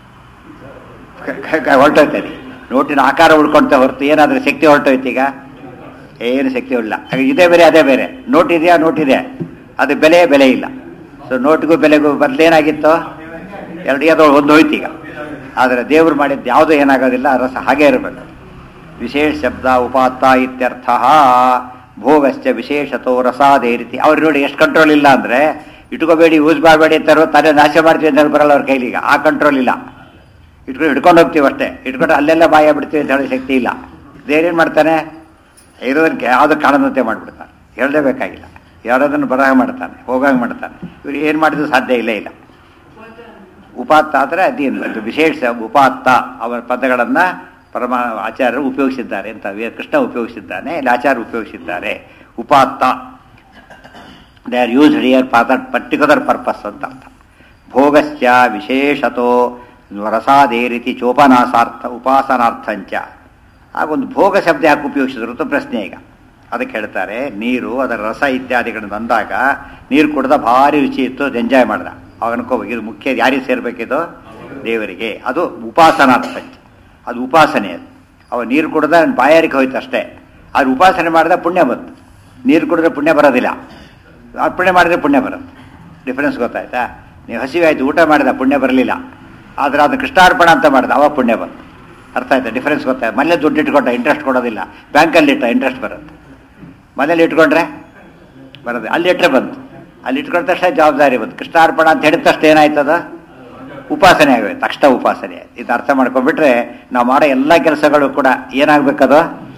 Speaker 1: ಹೊರಟೋಯ್ತದೆ ನೋಟಿನ ಆಕಾರ ಉಳ್ಕೊಂತ ಹೊರತು ಏನಾದರೂ ಶಕ್ತಿ ಹೊರಟೋಯ್ತು ಈಗ ಏನು ಶಕ್ತಿ ಇಲ್ಲ ಹಾಗೆ ಇದೇ ಬೇರೆ ಅದೇ ಬೇರೆ ನೋಟ್ ಇದೆಯಾ ನೋಟ್ ಇದೆ ಅದು ಬೆಲೆ ಬೆಲೆ ಇಲ್ಲ ಸೊ ನೋಟಿಗೂ ಬೆಲೆಗೂ ಬದಲೇನಾಗಿತ್ತು ಎರಡು ಯಾವುದೋ ಒಂದು ಹೋಯ್ತು ಈಗ ಆದರೆ ದೇವರು ಮಾಡಿದ್ದು ಯಾವುದೂ ಏನಾಗೋದಿಲ್ಲ ರಸ ಹಾಗೇ ಇರಬೇಕು ವಿಶೇಷ ಶಬ್ದ ಉಪಾತ್ತ ಇತ್ಯರ್ಥ ಭೋಗಶ್ಚ ವಿಶೇಷತೋ ರಸಾದೇ ರೀತಿ ಅವ್ರು ನೋಡಿ ಎಷ್ಟು ಕಂಟ್ರೋಲ್ ಇಲ್ಲ ಅಂದರೆ ಇಟ್ಕೋಬೇಡಿ ಯೂಸ್ ಮಾಡಬೇಡಿ ಅಂತಾರೋ ತಾನೇ ನಾಶ ಮಾಡ್ತೀವಿ ಅಂತ ಹೇಳಿ ಬರಲ್ಲ ಅವ್ರ ಕೈಲಿ ಈಗ ಆ ಕಂಟ್ರೋಲ್ ಇಲ್ಲ ಇಟ್ಕೊಂಡು ಹಿಡ್ಕೊಂಡು ಹೋಗ್ತೀವಿ ಅಷ್ಟೇ ಇಟ್ಕೊಂಡ್ರೆ ಅಲ್ಲೆಲ್ಲ ಬಾಯ ಬಿಡ್ತೀವಿ ಅಂತ ಹೇಳೋ ಶಕ್ತಿ ಇಲ್ಲ ದೇವ್ರೇನು ಮಾಡ್ತಾನೆ ಇರೋದಕ್ಕೆ ಯಾವುದು ಕಾಣದಂತೆ ಮಾಡಿಬಿಡ್ತಾನೆ ಹೇಳಲೇಬೇಕಾಗಿಲ್ಲ ಯಾರೋದನ್ನು ಬರಹ ಮಾಡ್ತಾನೆ ಹೋಗಾಗ ಮಾಡ್ತಾನೆ ಇವ್ರು ಏನು ಮಾಡಿದ್ರು ಸಾಧ್ಯ ಇಲ್ಲ ಇಲ್ಲ ಉಪಾತ್ತ ಆದರೆ ಅದೇನು ಅದು ವಿಶೇಷ ಉಪಾತ್ತ ಅವರ ಪದಗಳನ್ನು ಪರಮ ಆಚಾರ್ಯರು ಉಪಯೋಗಿಸಿದ್ದಾರೆ ಅಂತ ವಿ- ಕೃಷ್ಣ ಉಪಯೋಗಿಸಿದ್ದಾನೆ ಇಲ್ಲಿ ಆಚಾರ್ಯ ಉಪಯೋಗಿಸಿದ್ದಾರೆ ಉಪಾತ್ತ they are use here for particular purpose ಅಂತ ಅರ್ಥ ಭೋಗಶ್ಚ ವಿಶೇಷತೋ ರಸಾದೇ ರೀತಿ ಚೋಪನಾಸಾರ್ಥ ಉಪಾಸನಾರ್ಥಂಚ ಆಗೊಂದು ಭೋಗ ಶಬ್ದ ಯಾಕೆ ಉಪಯೋಗಿಸಿದ್ರು ಅಂತ ಪ್ರಶ್ನೆ ಈಗ ಅದಕ್ಕೆ ಹೇಳ್ತಾರೆ ನೀರು ಅದರ ರಸ ಇತ್ಯಾದಿಗಳನ್ನು ತಂದಾಗ ನೀರು ಕುಡ್ದ ಭಾರಿ ರುಚಿ ಇತ್ತು ಎಂಜಾಯ್ ಮಾಡ್ದ ಅವಾಗ ಅನ್ಕೋಬೇಕು ಇದು ಮುಖ್ಯ ಯಾರಿಗೆ ಸೇರ್ಬೇಕಿದು ದೇವರಿಗೆ ಅದು ಉಪಾಸನಾರ್ಥಂಚ ಅದು ಉಪಾಸನೆ ಅದು ಅವ ನೀರು ಕುಡ್ದ ಬಾಯಾರಿಕೆ ಹೋಯ್ತು ಅಷ್ಟೇ ಅದು ಉಪಾಸನೆ ಮಾಡಿದ ಪುಣ್ಯ ಬಂತು ನೀರು ಕುಡಿದ್ರೆ ಪುಣ್ಯ ಬರೋದಿಲ್ಲ ಅರ್ಪಣೆ ಮಾಡಿದ್ರೆ ಪುಣ್ಯ ಬರುತ್ತೆ ಡಿಫರೆನ್ಸ್ ಗೊತ್ತಾಯ್ತಾ ನೀವು ಹಸಿವೆ ಆಯ್ತು ಊಟ ಮಾಡಿದ ಪುಣ್ಯ ಬರಲಿಲ್ಲ ಆದರೆ ಅದು ಕೃಷ್ಣಾರ್ಪಣ ಅಂತ ಮಾಡಿದ ಅವಾಗ ಪುಣ್ಯ ಬಂತು ಅರ್ಥ ಆಯ್ತಾ ಡಿಫರೆನ್ಸ್ ಗೊತ್ತಾಯ್ತು ಮನೇಲಿ ದುಡ್ಡು ಇಟ್ಕೊಂಡ ಇಂಟ್ರೆಸ್ಟ್ ಕೊಡೋದಿಲ್ಲ ಬ್ಯಾಂಕಲ್ಲಿ ಇಟ್ಟ ಇಂಟ್ರೆಸ್ಟ್ ಬರುತ್ತೆ ಮನೇಲಿ ಇಟ್ಕೊಂಡ್ರೆ ಬರೋದು ಅಲ್ಲಿ ಇಟ್ಟರೆ ಬಂತು ಅಲ್ಲಿ ಇಟ್ಕೊಂಡ ತಕ್ಷಣ ಜವಾಬ್ದಾರಿ ಬಂತು ಕೃಷ್ಣಾರ್ಪಣ ಅಂತ ಹೇಳಿದ ತಕ್ಷಣ ಏನಾಯ್ತದ ಉಪಾಸನೆ ಆಗೋಯ್ತು ತಕ್ಷಣ ಉಪಾಸನೆ ಆಯ್ತು ಇದು ಅರ್ಥ ಮಾಡ್ಕೊಂಡ್ಬಿಟ್ರೆ ನಾವು ಮಾಡೋ ಎಲ್ಲ ಕೆಲಸಗಳು ಕೂಡ ಏನಾಗಬೇಕದು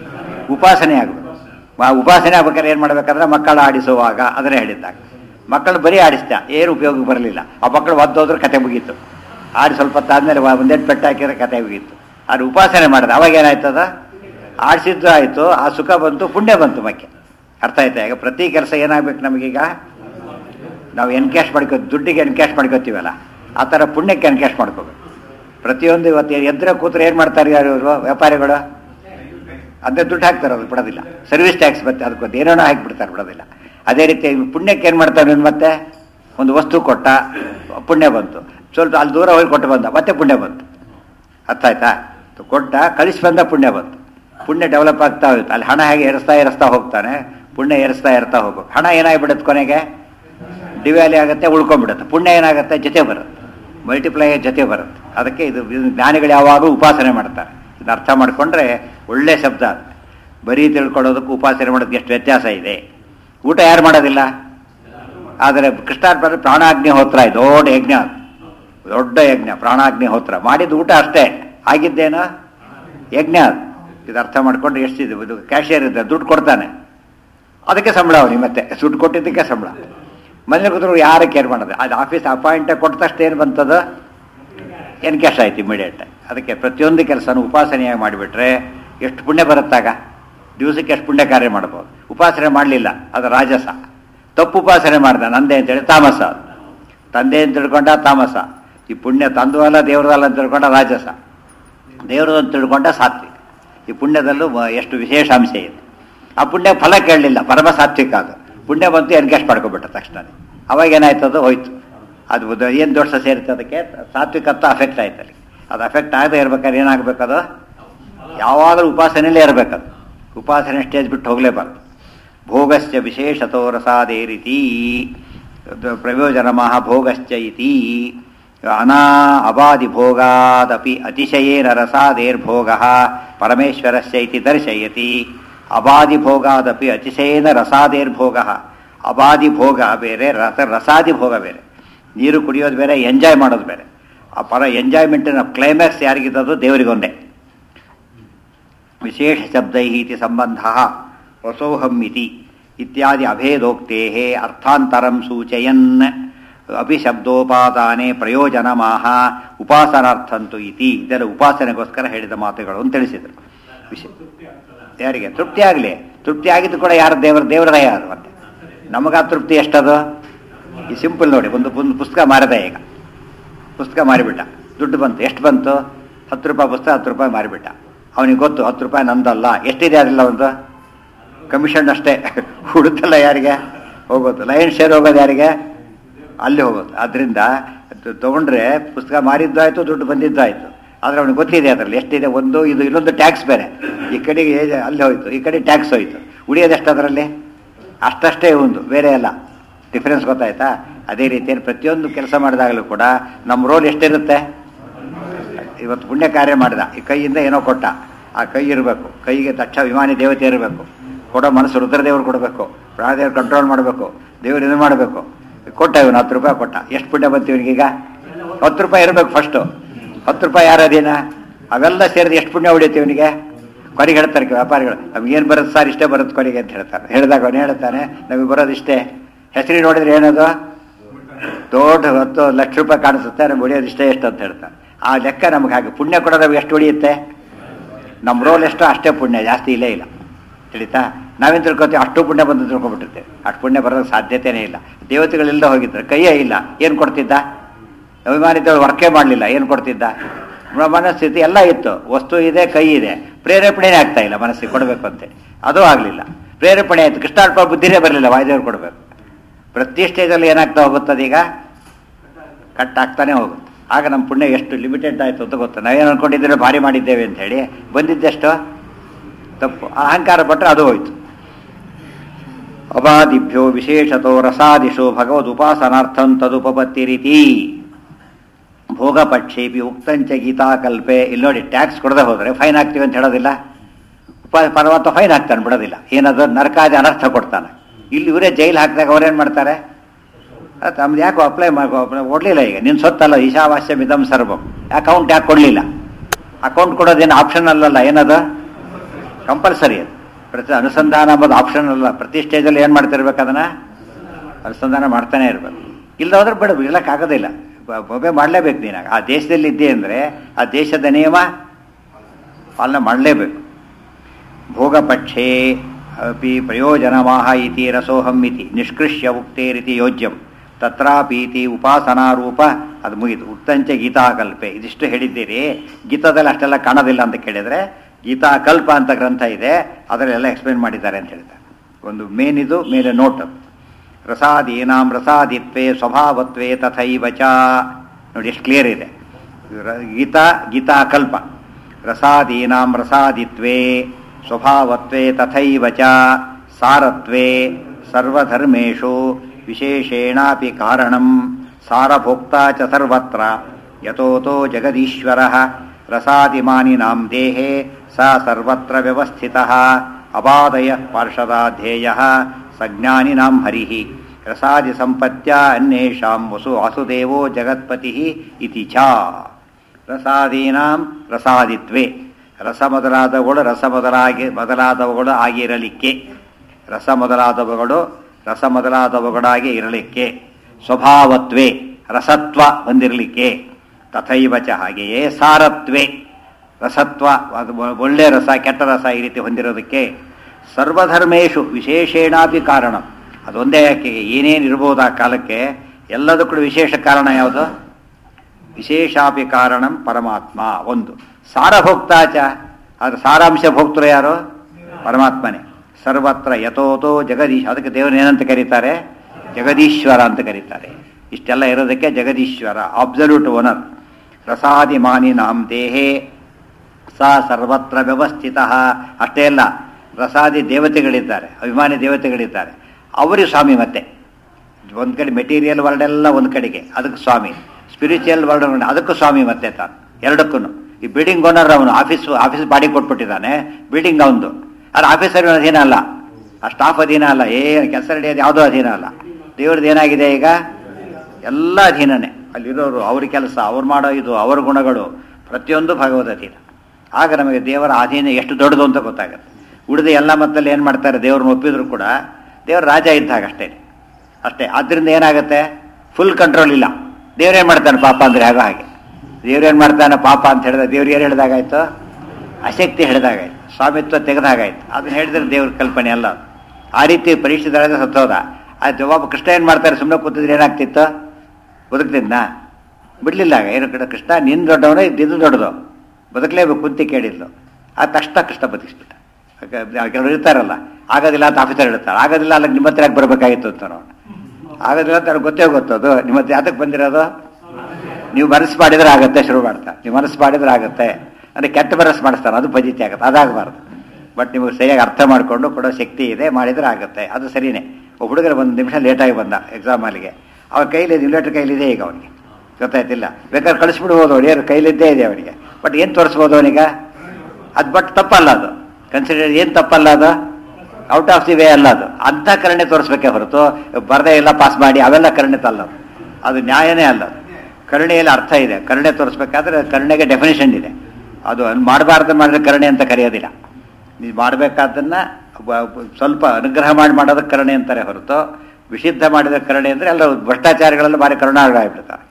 Speaker 1: ಉಪಾಸನೆ ಆಗಬೇಕು ಉಪಾಸನೆ ಆಗ್ಬೇಕಾದ್ರೆ ಏನು ಮಾಡ್ಬೇಕಂದ್ರೆ ಮಕ್ಕಳು ಆಡಿಸುವಾಗ ಅದನ್ನೇ ಹೇಳಿದ್ದಾಗ ಮಕ್ಕಳು ಬರೀ ಆಡಿಸ್ತಾ ಏನು ಉಪಯೋಗ ಬರಲಿಲ್ಲ ಆ ಮಕ್ಕಳು ಒದ್ದೋದ್ರೆ ಕತೆ ಮುಗೀತು ಆಡಿ ಸ್ವಲ್ಪ ಹೊತ್ತಾದ್ಮೇಲೆ ಒಂದೆರಡು ಪೆಟ್ಟು ಹಾಕಿದ್ರೆ ಕತೆ ಮುಗೀತು ಅದು ಉಪಾಸನೆ ಮಾಡಿದೆ ಅವಾಗ ಏನಾಯ್ತದ ಆಡಿಸಿದ್ದು ಆಯಿತು ಆ ಸುಖ ಬಂತು ಪುಣ್ಯ ಬಂತು ಮಕ್ಕೆ ಅರ್ಥ ಆಯ್ತಾ ಈಗ ಪ್ರತಿ ಕೆಲಸ ಏನಾಗ್ಬೇಕು ನಮಗೀಗ ನಾವು ಎನ್ಕ್ಯಾಶ್ ಮಾಡ್ಕೋ ದುಡ್ಡಿಗೆ ಎನ್ಕ್ಯಾಶ್ ಮಾಡ್ಕೋತೀವಲ್ಲ ಆ ಥರ ಪುಣ್ಯಕ್ಕೆ ಎನ್ಕ್ಯಾಶ್ ಮಾಡ್ಕೋಬೇಕು ಪ್ರತಿಯೊಂದು ಇವತ್ತು ಎದ್ರೆ ಕೂತ್ರೆ ಏನು ಮಾಡ್ತಾರೆ ಯಾರು ಇವರು ವ್ಯಾಪಾರಿಗಳು ಅದೇ ದುಡ್ಡು ಹಾಕ್ತಾರೆ ಅವ್ರು ಬಿಡೋದಿಲ್ಲ ಸರ್ವಿಸ್ ಟ್ಯಾಕ್ಸ್ ಮತ್ತೆ ಅದಕ್ಕೆ ಏನೇನೋ ಹಾಕಿಬಿಡ್ತಾರೆ ಬಿಡೋದಿಲ್ಲ ಅದೇ ರೀತಿ ಪುಣ್ಯಕ್ಕೆ ಏನು ಮಾಡ್ತಾರೆ ಇವ್ನು ಮತ್ತೆ ಒಂದು ವಸ್ತು ಕೊಟ್ಟ ಪುಣ್ಯ ಬಂತು ಸ್ವಲ್ಪ ಅಲ್ಲಿ ದೂರ ಹೋಗಿ ಕೊಟ್ಟು ಬಂದ ಮತ್ತೆ ಪುಣ್ಯ ಬಂತು ಅರ್ಥ ಆಯ್ತಾ ಕೊಟ್ಟ ಕಳಿಸಿ ಬಂದ ಪುಣ್ಯ ಬಂತು ಪುಣ್ಯ ಡೆವಲಪ್ ಆಗ್ತಾ ಹೋಯ್ತು ಅಲ್ಲಿ ಹಣ ಹೇಗೆ ಏರಿಸ್ತಾ ಏರಿಸ್ತಾ ಹೋಗ್ತಾನೆ ಪುಣ್ಯ ಏರಿಸ್ತಾ ಏರ್ತಾ ಹೋಗ್ಬೇಕು ಹಣ ಏನಾಗ್ಬಿಡುತ್ತೆ ಕೊನೆಗೆ ಡಿವ್ಯಾಲಿ ಆಗುತ್ತೆ ಉಳ್ಕೊಂಡ್ಬಿಡುತ್ತೆ ಪುಣ್ಯ ಏನಾಗುತ್ತೆ ಜೊತೆ ಬರುತ್ತೆ ಮಲ್ಟಿಪ್ಲೈ ಜೊತೆ ಬರುತ್ತೆ ಅದಕ್ಕೆ ಇದು ಇದು ಜ್ಞಾನಿಗಳು ಯಾವಾಗಲೂ ಉಪಾಸನೆ ಮಾಡ್ತಾರೆ ಇದನ್ನ ಅರ್ಥ ಮಾಡಿಕೊಂಡ್ರೆ ಒಳ್ಳೆ ಶಬ್ದ ಅದು. ಬರೀ ತಿಳ್ಕೊಳ್ಳೋದಕ್ಕೂ ಉಪಾಸನೆ ಮಾಡೋದಕ್ಕೆ ಎಷ್ಟು ವ್ಯತ್ಯಾಸ ಇದೆ ಊಟ ಯಾರು ಮಾಡೋದಿಲ್ಲ ಆದರೆ ಕೃಷ್ಣಾರ್ಪಣೆ ಪ್ರಾಣಾಗ್ನಿಹೋತ್ರ ಇದು ದೊಡ್ಡ ಯಜ್ಞ ಅದು. ದೊಡ್ಡ ಯಜ್ಞ ಪ್ರಾಣಾಗ್ನಿಹೋತ್ರ ಮಾಡಿದ ಊಟ ಅಷ್ಟೇ ಆಗಿದ್ದೇನೋ ಯಜ್ಞ ಅದು ಇದು ಅರ್ಥ ಮಾಡ್ಕೊಂಡು ಎಷ್ಟಿದೆ ಇದು ಕ್ಯಾಶಿಯರ್ ಇದ್ದ ದುಡ್ಡು ಕೊಡ್ತಾನೆ ಅದಕ್ಕೆ ಸಂಬಳ ಅವನಿಗೆ ಮತ್ತೆ ದುಡ್ಡು ಕೊಟ್ಟಿದ್ದಕ್ಕೆ ಸಂಬಳ ಮನೇಲಿ ಕೂತ್ರು ಯಾರು ಕೇರ್ ಮಾಡೋದು ಅದು ಆಫೀಸ್ ಅಪಾಯಿಂಟ್ ಕೊಟ್ಟ ತಕ್ಷಣ ಏನು ಬಂತದ ಏನು ಕ್ಯಾಶ್ ಆಯ್ತು ಇಮಿಡಿಯೇಟ್ ಅದಕ್ಕೆ ಪ್ರತಿಯೊಂದು ಕೆಲಸನೂ ಉಪಾಸನೆಯಾಗಿ ಮಾಡಿಬಿಟ್ರೆ ಎಷ್ಟು ಪುಣ್ಯ ಬರುತ್ತಾಗ ದಿವಸಕ್ಕೆ ಎಷ್ಟು ಪುಣ್ಯ ಕಾರ್ಯ ಮಾಡ್ಬೋದು ಉಪಾಸನೆ ಮಾಡಲಿಲ್ಲ ಅದು ರಾಜಸ ತಪ್ಪು ಉಪಾಸನೆ ಮಾಡ್ದ ನಂದೆ ಅಂತೇಳಿ ತಾಮಸ ಅದು ತಂದೆ ಅಂತ ತಿಳ್ಕೊಂಡ ತಾಮಸ ಈ ಪುಣ್ಯ ತಂದು ಅಲ್ಲ ದೇವ್ರದಲ್ಲ ಅಂತ ತಿಳ್ಕೊಂಡ ರಾಜಸ ದೇವ್ರದ್ದು ಅಂತ ತಿಳ್ಕೊಂಡ ಸಾತ್ವಿಕ ಈ ಪುಣ್ಯದಲ್ಲೂ ಮ- ಎಷ್ಟು ವಿಶೇಷ ಅಂಶ ಇದೆ ಆ ಪುಣ್ಯ ಫಲ ಕೇಳಲಿಲ್ಲ ಪರಮ ಸಾತ್ವಿಕ ಅದು ಪುಣ್ಯ ಬಂತು ಎನ್ಕೇಶ್ ಮಾಡ್ಕೊಬಿಟ್ಟ ತಕ್ಷಣ ಅವಾಗ ಏನಾಯ್ತದು ಹೋಯ್ತು ಅದು ಏನು ದೋಷ ಸೇರುತ್ತೆ ಅದಕ್ಕೆ ಸಾತ್ವಿಕತ್ವ ಅಫೆಕ್ಟ್ ಆಯ್ತು ಅಲ್ಲಿ ಅದು ಅಫೆಕ್ಟ್ ಆಗದೆ ಇರ್ಬೇಕಾದ್ರೆ ಏನಾಗಬೇಕದು ಯಾವಾಗಲೂ ಉಪಾಸನೆಯಲ್ಲೇ ಇರಬೇಕದು ಉಪಾಸನೆ ಸ್ಟೇಜ್ ಬಿಟ್ಟು ಹೋಗಲೇಬಾರ್ದು ಭೋಗಶ್ಚ ವಿಶೇಷತೋ ರಸಾದೇ ರೀತಿ ಪ್ರಯೋಜನಮಃ ಭೋಗಶ್ಚ ಇತಿ ಅನಾ ಅಬಾದಿ ಭೋಗಾದಪಿ ಅತಿಶಯೇನ ರಸಾದೇರ್ಭೋಗ ಪರಮೇಶ್ವರಸ್ಯ ಇತಿ ದರ್ಶಯತಿ ಅಬಾದಿ ಭೋಗಾದಪಿ ಅತಿಶಯೇನ ರಸಾದೇರ್ಭೋಗ ಅಬಾದಿ ಭೋಗ ಬೇರೆ ರಸ ರಸಾದಿ ಭೋಗ ಬೇರೆ ನೀರು ಕುಡಿಯೋದು ಬೇರೆ ಎಂಜಾಯ್ ಮಾಡೋದು ಬೇರೆ ಆ ಪರ ಎಂಜಾಯ್ಮೆಂಟಿನ ಕ್ಲೈಮ್ಯಾಕ್ಸ್ ಯಾರಿಗಿದ್ದದು ದೇವರಿಗೊಂದೇ ವಿಶೇಷ ಶಬ್ದೈ ಇತಿ ಸಂಬಂಧ ವಸೋಹಂ ಇತಿ ಇತ್ಯಾದಿ ಅಭೇದೋಕ್ತೆ ಅರ್ಥಾಂತರಂ ಸೂಚಯನ್ ಅಭಿಶಬ್ದೋಪಾದಾನೆ ಪ್ರಯೋಜನಮಾಹ ಉಪಾಸನಾರ್ಥಂತು ಇತಿ ಇದೆಲ್ಲ ಉಪಾಸನೆಗೋಸ್ಕರ ಹೇಳಿದ ಮಾತುಗಳು ಅಂತ ತಿಳಿಸಿದರು ವಿಷಯ ಯಾರಿಗೆ ತೃಪ್ತಿ ಆಗಲಿ ತೃಪ್ತಿ ಆಗಿದ್ದು ಕೂಡ ಯಾರು ದೇವರ ದೇವರ ದಯ ಅದು ಮತ್ತೆ ನಮಗ ತೃಪ್ತಿ ಎಷ್ಟದು ಈ ಸಿಂಪಲ್ ನೋಡಿ ಒಂದು ಒಂದು ಪುಸ್ತಕ ಮಾರಿದ ಈಗ ಪುಸ್ತಕ ಮಾರಿಬಿಟ್ಟ ದುಡ್ಡು ಬಂತು ಎಷ್ಟು ಬಂತು ಹತ್ತು ರೂಪಾಯಿ ಪುಸ್ತಕ ಹತ್ತು ರೂಪಾಯಿ ಮಾರಿಬಿಟ್ಟ ಅವನಿಗೆ ಗೊತ್ತು ಹತ್ತು ರೂಪಾಯಿ ನಂದಲ್ಲ ಎಷ್ಟಿದೆ ಅದಲ್ಲ ಒಂದು ಕಮಿಷನ್ ಅಷ್ಟೇ ಹುಡುತ್ತಲ್ಲ ಯಾರಿಗೆ ಹೋಗೋದು ಲೈನ್ ಶೇರ್ ಹೋಗೋದು ಯಾರಿಗೆ ಅಲ್ಲಿ ಹೋಗೋದು ಅದರಿಂದ ತೊಗೊಂಡ್ರೆ ಪುಸ್ತಕ ಮಾರಿದ್ದು ಆಯಿತು ದುಡ್ಡು ಬಂದಿದ್ದು ಆಯಿತು ಆದರೆ ಅವನಿಗೆ ಗೊತ್ತಿದೆ ಅದರಲ್ಲಿ ಎಷ್ಟಿದೆ ಒಂದು ಇದು ಇನ್ನೊಂದು ಟ್ಯಾಕ್ಸ್ ಬೇರೆ ಈ ಕಡೆಗೆ ಏ- ಅಲ್ಲಿ ಹೋಯ್ತು ಈ ಕಡೆ ಟ್ಯಾಕ್ಸ್ ಹೋಯ್ತು ಉಳಿಯೋದೆಷ್ಟು ಅದರಲ್ಲಿ ಅಷ್ಟಷ್ಟೇ ಒಂದು ಬೇರೆ ಅಲ್ಲ ಡಿಫರೆನ್ಸ್ ಗೊತ್ತಾಯ್ತಾ ಅದೇ ರೀತಿಯಲ್ಲಿ ಪ್ರತಿಯೊಂದು ಕೆಲಸ ಮಾಡಿದಾಗಲೂ ಕೂಡ ನಮ್ಮ ರೋಲ್ ಎಷ್ಟಿರುತ್ತೆ ಇವತ್ತು ಪುಣ್ಯ ಕಾರ್ಯ ಮಾಡಿದ ಈ ಕೈಯಿಂದ ಏನೋ ಕೊಟ್ಟ ಆ ಕೈ ಇರಬೇಕು ಕೈಗೆ ದಕ್ಷ ವಿಮಾನಿ ದೇವತೆ ಇರಬೇಕು ಕೊಡೋ ಮನಸ್ಸು ರುದ್ರದೇವರು ಕೊಡಬೇಕು ಪ್ರಾಣದೇವ್ರು ಕಂಟ್ರೋಲ್ ಮಾಡಬೇಕು ದೇವ್ರು ಇದು ಮಾಡಬೇಕು ಕೊಟ್ಟ ಇವನು ಹತ್ತು ರೂಪಾಯಿ ಕೊಟ್ಟ ಎಷ್ಟು ಪುಣ್ಯ ಬಂತು ಇವನಿಗೀಗ ಹತ್ತು ರೂಪಾಯಿ ಇರಬೇಕು ಫಸ್ಟು ಹತ್ತು ರೂಪಾಯಿ ಯಾರ ಅದೇನ ಅವೆಲ್ಲ ಸೇರಿದ ಎಷ್ಟು ಪುಣ್ಯ ಹೊಡಿಯುತ್ತೆ ಇವನಿಗೆ ಕೊನೆಗೆ ಹೇಳ್ತಾರೆ ವ್ಯಾಪಾರಿಗಳು ನಮ್ಗೇನು ಬರುತ್ತೆ ಸರ್ ಇಷ್ಟೇ ಬರುತ್ತೆ ಕೊನೆಗೆ ಅಂತ ಹೇಳ್ತಾರೆ ಹೇಳಿದಾಗ ಅವನು ಹೇಳ್ತಾನೆ ನಮಗೆ ಬರೋದು ಇಷ್ಟೇ ಹೆಸರಿ ನೋಡಿದ್ರೆ ಏನದು ದೊಡ್ಡ ಹತ್ತು ಲಕ್ಷ ರೂಪಾಯಿ ಕಾಣಿಸುತ್ತೆ ನಮ್ಗೆ ಹೊಡಿಯೋದು ಇಷ್ಟೇ ಎಷ್ಟು ಅಂತ ಹೇಳ್ತಾರೆ ಆ ಲೆಕ್ಕ ನಮ್ಗೆ ಹಾಗೆ ಪುಣ್ಯ ಕೊಡೋದು ನಮ್ಗೆ ಎಷ್ಟು ಹೊಡಿಯುತ್ತೆ ನಮ್ಮ ರೋಲ್ ಎಷ್ಟೋ ಅಷ್ಟೇ ಪುಣ್ಯ ಜಾಸ್ತಿ ಇಲ್ಲೇ ಇಲ್ಲ ತಿಳಿತಾ ನಾವೇನು ತಿಳ್ಕೊತೀವಿ ಅಷ್ಟು ಪುಣ್ಯ ಬಂದು ತಿಳ್ಕೊಬಿಟ್ಟಿರ್ತೇವೆ ಅಷ್ಟು ಪುಣ್ಯ ಬರೋದಕ್ಕೆ ಸಾಧ್ಯತೆಯೇ ಇಲ್ಲ ದೇವತೆಗಳಿಲ್ಲದೆ ಹೋಗಿದ್ರೆ ಕೈಯೇ ಇಲ್ಲ ಏನು ಕೊಡ್ತಿದ್ದ ಅಭಿಮಾನಿತಗಳು ವರ್ಕೇ ಮಾಡಲಿಲ್ಲ ಏನು ಕೊಡ್ತಿದ್ದ ಮ- ಮನಸ್ಥಿತಿ ಎಲ್ಲ ಇತ್ತು ವಸ್ತು ಇದೆ ಕೈ ಇದೆ ಪ್ರೇರೇಪಣೆನೇ ಆಗ್ತಾ ಇಲ್ಲ ಮನಸ್ಸಿಗೆ ಕೊಡಬೇಕು ಅಂತೆ ಅದೂ ಆಗಲಿಲ್ಲ ಪ್ರೇರೇಪಣೆ ಆಯಿತು ಕೃಷ್ಣಾರ್ಪ ಬುದ್ಧಿನೇ ಬರಲಿಲ್ಲ ವಾಯುದೇವ್ರು ಕೊಡಬೇಕು ಪ್ರತಿ ಸ್ಟೇಜಲ್ಲಿ ಏನಾಗ್ತಾ ಹೋಗುತ್ತದೆ ಈಗ ಕಟ್ ಆಗ್ತಾನೆ ಹೋಗುತ್ತೆ ಆಗ ನಮ್ಮ ಪುಣ್ಯ ಎಷ್ಟು ಲಿಮಿಟೆಡ್ ಆಯಿತು ಅಂತ ಗೊತ್ತು ನಾವೇನು ಅನ್ಕೊಂಡಿದ್ದೇವೆ ಭಾರಿ ಮಾಡಿದ್ದೇವೆ ಅಂತ ಹೇಳಿ ಬಂದಿದ್ದೆಷ್ಟು ತಪ್ಪು ಅಹಂಕಾರ ಪಟ್ಟರೆ ಅದು ಹೋಯ್ತು ಅಬಾದಿಭ್ಯೋ ವಿಶೇಷತೋ ರಸಾದಿಶೋ ಭಗವದುಪಾಸನಾರ್ಥಂ ತದುಪಪತ್ತಿರಿತಿ ಭೋಗಪಕ್ಷೇಪಿ ಉಕ್ತಂಚ ಗೀತಾಕಲ್ಪೆ ಇಲ್ಲಿ ನೋಡಿ ಟ್ಯಾಕ್ಸ್ ಕೊಡದೆ ಹೋದರೆ ಫೈನ್ ಹಾಕ್ತೀವಿ ಅಂತ ಹೇಳೋದಿಲ್ಲ ಉಪ ಪರಮಾತ್ಮ ಫೈನ್ ಹಾಕ್ತಾನೆ ಬಿಡೋದಿಲ್ಲ ಏನದು ನರಕಾದಿ ಅನರ್ಥ ಕೊಡ್ತಾನೆ ಇಲ್ಲಿ ಇವರೇ ಜೈಲು ಹಾಕಿದಾಗ ಅವ್ರೇನು ಮಾಡ್ತಾರೆ ಅದು ತಮ್ದು ಯಾಕೆ ಅಪ್ಲೈ ಕೊಡಲಿಲ್ಲ ಈಗ ನಿನ್ನ ಸೊತ್ತಲ್ಲ ಈಶಾವಾಸ್ಯ ಮಿದಂ ಸರ್ವಂ ಅಕೌಂಟ್ ಯಾಕೆ ಕೊಡಲಿಲ್ಲ ಅಕೌಂಟ್ ಕೊಡೋದೇನು ಆಪ್ಷನ್ ಅಲ್ಲಲ್ಲ ಏನದು ಕಂಪಲ್ಸರಿ ಅದು ಪ್ರತಿ ಅನುಸಂಧಾನ ಅಂಬೋದು ಆಪ್ಷನ್ ಅಲ್ಲ ಪ್ರತಿ ಸ್ಟೇಜಲ್ಲಿ ಏನು ಮಾಡ್ತಿರ್ಬೇಕು ಅದನ್ನು ಅನುಸಂಧಾನ ಮಾಡ್ತಾನೆ ಇರಬೇಕು ಇಲ್ಲ ಹೋದ್ರೆ ಬೇಡ ಇರಕ್ಕಾಗೋದಿಲ್ಲ ಒಬ್ಬೆ ಮಾಡಲೇಬೇಕು ನೀನು ಆ ದೇಶದಲ್ಲಿ ಇದ್ದೆ ಅಂದರೆ ಆ ದೇಶದ ನಿಯಮ ಪಾಲನೆ ಮಾಡಲೇಬೇಕು ಭೋಗಪಕ್ಷೇ ಅಪಿ ಪ್ರಯೋಜನಮಾಹ ಇತಿ ರಸೋಹಂ ಇತಿ ನಿಷ್ಕೃಷ್ಯ ಉಕ್ತೇರಿತಿ ಯೋಜ್ಯಂ ತತ್ರಾಪೀತಿ ಉಪಾಸನಾರೂಪ ಅದು ಮುಗಿದು ಉತ್ತಂಚ ಗೀತಾಕಲ್ಪೆ ಇದಿಷ್ಟು ಹೇಳಿದ್ದೀರಿ ಗೀತಾದಲ್ಲಿ ಅಷ್ಟೆಲ್ಲ ಕಾಣೋದಿಲ್ಲ ಅಂತ ಕೇಳಿದರೆ ಗೀತಾಕಲ್ಪ ಅಂತ ಗ್ರಂಥ ಇದೆ ಅದರಲ್ಲೆಲ್ಲ ಎಕ್ಸ್ಪ್ಲೇನ್ ಮಾಡಿದ್ದಾರೆ ಅಂತ ಹೇಳ್ತಾರೆ ಒಂದು ಮೇನ್ ಇದು ಮೇಲೆ ನೋಟ್ ಅದು ರಸಾದೀನಾಂ ರಸಾದಿತ್ವೇ ಸ್ವಭಾವತ್ವೇ ತಥೈವ ಚ ನೋಡಿ ಎಷ್ಟು ಕ್ಲಿಯರ್ ಇದೆ ರ- ಗೀತಾ ಗೀತಾಕಲ್ಪ ರಸಾದೀನಾಂ ರಸಾದಿತ್ವೇ ಸ್ವಭಾವತ್ವೇ ತಥೈವ ಚ ಸಾರತ್ವೇ ಸರ್ವಧರ್ಮೇಷು ವಿಶೇಷೇಣಾಪಿ ಕಾರಣಂ ಸಾರಭೋಕ್ತಾ ಚ ಸರ್ವತ್ರ ಯತೋತೋ ಜಗದೀಶ್ವರಃ ರಸಾದಿಮಾನಿನಾಂ ದೇಹೇ ಸ ಸರ್ವತ್ರ ವ್ಯವಸ್ಥಿತಃ ಅಬಾದಯಃ ಪಾರ್ಷದಾಧ್ಯೇಯಃ ಸಜ್ಞಾನಿನಾಂ ಹರಿಃ ರಸಾದಿ ಸಂಪತ್ಯ ಅನ್ಯೇಷಾಂ ವಸು ವಾಸುದೇವೋ ಜಗತ್ಪತಿ ಇತಿ ಚ ರಸಾದೀನಾಂ ರಸಾದಿತ್ವೇ ರಸ ಮೊದಲಾದವುಗಳು ರಸ ಮೊದಲಾಗಿ ಮೊದಲಾದವುಗಳು ಆಗಿರಲಿಕ್ಕೆ ರಸ ಮೊದಲಾದವುಗಳು ರಸ ಮೊದಲಾದವುಗಳಾಗಿ ಇರಲಿಕ್ಕೆ ಸ್ವಭಾವತ್ವೇ ರಸತ್ವ ಹೊಂದಿರಲಿಕ್ಕೆ ತಥೈವ ಚ ಹಾಗೆಯೇ ಸಾರತ್ವೇ ರಸತ್ವ ಅದು ಒಳ್ಳೆ ರಸ ಕೆಟ್ಟ ರಸ ಈ ರೀತಿ ಹೊಂದಿರೋದಕ್ಕೆ ಸರ್ವಧರ್ಮೇಶು ವಿಶೇಷೇಣಾಪಿ ಕಾರಣ ಅದೊಂದೇ ಯಾಕೆ ಏನೇನು ಇರ್ಬೋದು ಆ ಕಾಲಕ್ಕೆ ಎಲ್ಲದಕ್ಕೂ ವಿಶೇಷ ಕಾರಣ ಯಾವುದು ವಿಶೇಷಾಪಿ ಕಾರಣಂ ಪರಮಾತ್ಮ ಒಂದು ಸಾರಭೋಕ್ತಾಚ ಅದ್ರ ಸಾರಾಂಶ ಭೋಕ್ತರು ಯಾರು ಪರಮಾತ್ಮನೇ ಸರ್ವತ್ರ ಯಥೋತೋ ಜಗದೀಶ್ ಅದಕ್ಕೆ ದೇವರನ್ನ ಏನಂತ ಕರೀತಾರೆ ಜಗದೀಶ್ವರ ಅಂತ ಕರೀತಾರೆ ಇಷ್ಟೆಲ್ಲ ಇರೋದಕ್ಕೆ ಜಗದೀಶ್ವರ ಅಬ್ಸಲ್ಯೂಟ್ ಓನರ್ ರಸಾದಿಮಾನಿ ನಾಂ ದೇಹೇ ಸಾ ಸರ್ವತ್ರ ವ್ಯವಸ್ಥಿತ ಅಷ್ಟೇ ಅಲ್ಲ ರಸಾದಿ ದೇವತೆಗಳಿದ್ದಾರೆ ಅಭಿಮಾನಿ ದೇವತೆಗಳಿದ್ದಾರೆ ಅವರಿಗೆ ಸ್ವಾಮಿ ಮತ್ತೆ ಒಂದು ಕಡೆ ಮೆಟೀರಿಯಲ್ ವರ್ಲ್ಡ್ ಎಲ್ಲ ಒಂದು ಕಡೆಗೆ ಅದಕ್ಕೆ ಸ್ವಾಮಿ ಸ್ಪಿರಿಚುವಲ್ ವರ್ಲ್ಡ್ ಅದಕ್ಕೂ ಸ್ವಾಮಿ ಮತ್ತೆ ತಾನು ಎರಡಕ್ಕೂ ಈ ಬಿಲ್ಡಿಂಗ್ ಓನರ್ ಅವನು ಆಫೀಸ್ ಆಫೀಸ್ ಬಾಡಿ ಕೊಟ್ಬಿಟ್ಟಿದ್ದಾನೆ ಬಿಲ್ಡಿಂಗ್ ಅವನದು ಅದು ಆಫೀಸರ್ ಅಧೀನ ಅಲ್ಲ ಆ ಸ್ಟಾಫ್ ಅಧೀನ ಅಲ್ಲ ಏನು ಕೆಲಸ ನಡೆಯೋದು ಯಾವುದೋ ಅಧೀನ ಅಲ್ಲ ದೇವ್ರದ್ದು ಏನಾಗಿದೆ ಈಗ ಎಲ್ಲ ಅಧೀನನೇ ಅಲ್ಲಿರೋರು ಅವ್ರ ಕೆಲಸ ಅವ್ರು ಮಾಡೋ ಇದು ಅವ್ರ ಗುಣಗಳು ಪ್ರತಿಯೊಂದು ಭಗವದ್ ಅಧೀನ ಆಗ ನಮಗೆ ದೇವರ ಅಧೀನ ಎಷ್ಟು ದೊಡ್ಡದು ಅಂತ ಗೊತ್ತಾಗುತ್ತೆ ಉಳಿದ ಎಲ್ಲ ಮತ್ತಲ್ಲಿ ಏನು ಮಾಡ್ತಾರೆ ದೇವ್ರನ್ನ ಒಪ್ಪಿದ್ರು ಕೂಡ ದೇವ್ರ ರಾಜ ಇದ್ದಾಗ ಅಷ್ಟೇ ಅಷ್ಟೇ ಆದ್ದರಿಂದ ಏನಾಗುತ್ತೆ ಫುಲ್ ಕಂಟ್ರೋಲ್ ಇಲ್ಲ ದೇವ್ರೇನು ಮಾಡ್ತಾನೆ ಪಾಪ ಅಂದರೆ ಹಾಗೋ ಹಾಗೆ ದೇವ್ರೇನು ಮಾಡ್ತಾನೆ ಪಾಪ ಅಂತ ಹೇಳಿದ ದೇವ್ರು ಏನು ಹೇಳಿದಾಗಾಯ್ತು ಅಶಕ್ತಿ ಹೇಳಿದಾಗಾಯ್ತು ಸ್ವಾಮಿತ್ವ ತೆಗೆದಾಗಾಯ್ತು ಅದನ್ನ ಹೇಳಿದ್ರೆ ದೇವ್ರ ಕಲ್ಪನೆ ಅಲ್ಲ ಅದು. ಆ ರೀತಿ ಪರೀಕ್ಷಿತ ಸತ್ತೋದ ಆಯ್ತು ಒಬ್ಬ ಕೃಷ್ಣ ಏನು ಮಾಡ್ತಾರೆ ಸುಮ್ಮನೆ ಕೂತಿದ್ರೆ ಏನಾಗ್ತಿತ್ತು ಬದುಕ್ತಿದ್ನ ಬಿಡ್ಲಿಲ್ಲ ಆಗ ಏನು ಕಡೆ ಕೃಷ್ಣ ನಿನ್ನ ದೊಡ್ಡವನು ಇದು ದೊಡ್ಡದು ಬದುಕಲೇಬೇಕು ಕುಂತಿ ಕೇಳಿದ್ಲು ಆ ತಕ್ಷಣ ಕೃಷ್ಣ ಬದುಕಿಸ್ಬಿಟ್ಟ ಕೆಲವರು ಇರ್ತಾರಲ್ಲ ಆಗೋದಿಲ್ಲ ಅಂತ ಆಫೀಸರ್ ಹೇಳ್ತಾರೆ ಆಗೋದಿಲ್ಲ ಅಲ್ಲ ನಿಮ್ಮ ಹತ್ರ ಯಾಕೆ ಬರಬೇಕಾಗಿತ್ತು ಅಂತ ನಾವು ಆಗೋದಿಲ್ಲ ಅಂತ ಅವ್ರಿಗೆ ಗೊತ್ತೇ ಗೊತ್ತದು ನಿಮ್ಮ ಹತ್ರ ಯಾತಕ್ಕೆ ಬಂದಿರೋದು ನೀವು ಮನಸ್ಸು ಮಾಡಿದ್ರೆ ಆಗುತ್ತೆ ಶುರು ಮಾಡ್ತಾರೆ ನೀವು ಮನಸ್ಸು ಮಾಡಿದ್ರೆ ಆಗುತ್ತೆ ಅಂದರೆ ಕೆಟ್ಟ ಮನಸ್ಸು ಮಾಡಿಸ್ತಾರೆ ಅದು ಫಜಿತಿ ಆಗುತ್ತೆ ಅದಾಗಬಾರ್ದು ಬಟ್ ನಿಮಗೆ ಸರಿಯಾಗಿ ಅರ್ಥ ಮಾಡಿಕೊಂಡು ಕೊಡೋ ಶಕ್ತಿ ಇದೆ ಮಾಡಿದ್ರೆ ಆಗುತ್ತೆ ಅದು ಸರಿನೇ ಒಬ್ಬ ಹುಡುಗರು ಒಂದು ನಿಮಿಷ ಲೇಟಾಗಿ ಬಂದ ಎಕ್ಸಾಮ್ ಹಾಲಿಗೆ ಅವ್ರ ಕೈಲಿ ಇನ್ವೆಟರ್ ಕೈಲಿದೆ ಈಗ ಅವನಿಗೆ ಗೊತ್ತಾಯ್ತಿಲ್ಲ ಬೇಕಾದ್ರೆ ಕಳಿಸ್ಬಿಡ್ಬೋದು ಅವ್ರು ಏನು ಕೈಲಿದ್ದೇ ಇದೆ ಅವನಿಗೆ ಬಟ್ ಏನು ತೋರಿಸ್ಬೋದು ಅವನಿಗೆ ಅದು ಬಟ್ ತಪ್ಪಲ್ಲ ಅದು ಕನ್ಸಿಡರ್ ಏನು ತಪ್ಪಲ್ಲ ಅದು ಔಟ್ ಆಫ್ ದಿ ವೇ ಅಲ್ಲ ಅದು ಅಂಥ ಕರುಣೆ ತೋರಿಸ್ಬೇಕೇ ಹೊರತು ಬರದೇ ಎಲ್ಲ ಪಾಸ್ ಮಾಡಿ ಅವೆಲ್ಲ ಕರುಣೆ ತಲ್ಲ ಅದು. ಅದು ನ್ಯಾಯನೇ ಅಲ್ಲ ಅದು. ಕರುಣೆಯಲ್ಲಿ ಅರ್ಥ ಇದೆ ಕರುಣೆ ತೋರಿಸ್ಬೇಕಾದ್ರೆ ಕರುಣೆಗೆ ಡೆಫಿನೇಷನ್ ಇದೆ ಅದು ಮಾಡಬಾರ್ದು ಮಾಡಿದ್ರೆ ಕರುಣೆ ಅಂತ ಕರೆಯೋದಿಲ್ಲ ನೀವು ಮಾಡಬೇಕಾದನ್ನ ಸ್ವಲ್ಪ ಅನುಗ್ರಹ ಮಾಡಿ ಮಾಡೋದಕ್ಕೆ ಕರುಣೆ ಅಂತಾರೆ ಹೊರತು ವಿಶುದ್ಧ ಮಾಡಿದ ಕರುಣೆ ಅಂದರೆ ಎಲ್ಲ ಭ್ರಷ್ಟಾಚಾರಿಗಳೆಲ್ಲ ಭಾರಿ ಕರುಣಾಗಳಾಗ್ಬಿಡ್ತಾರೆ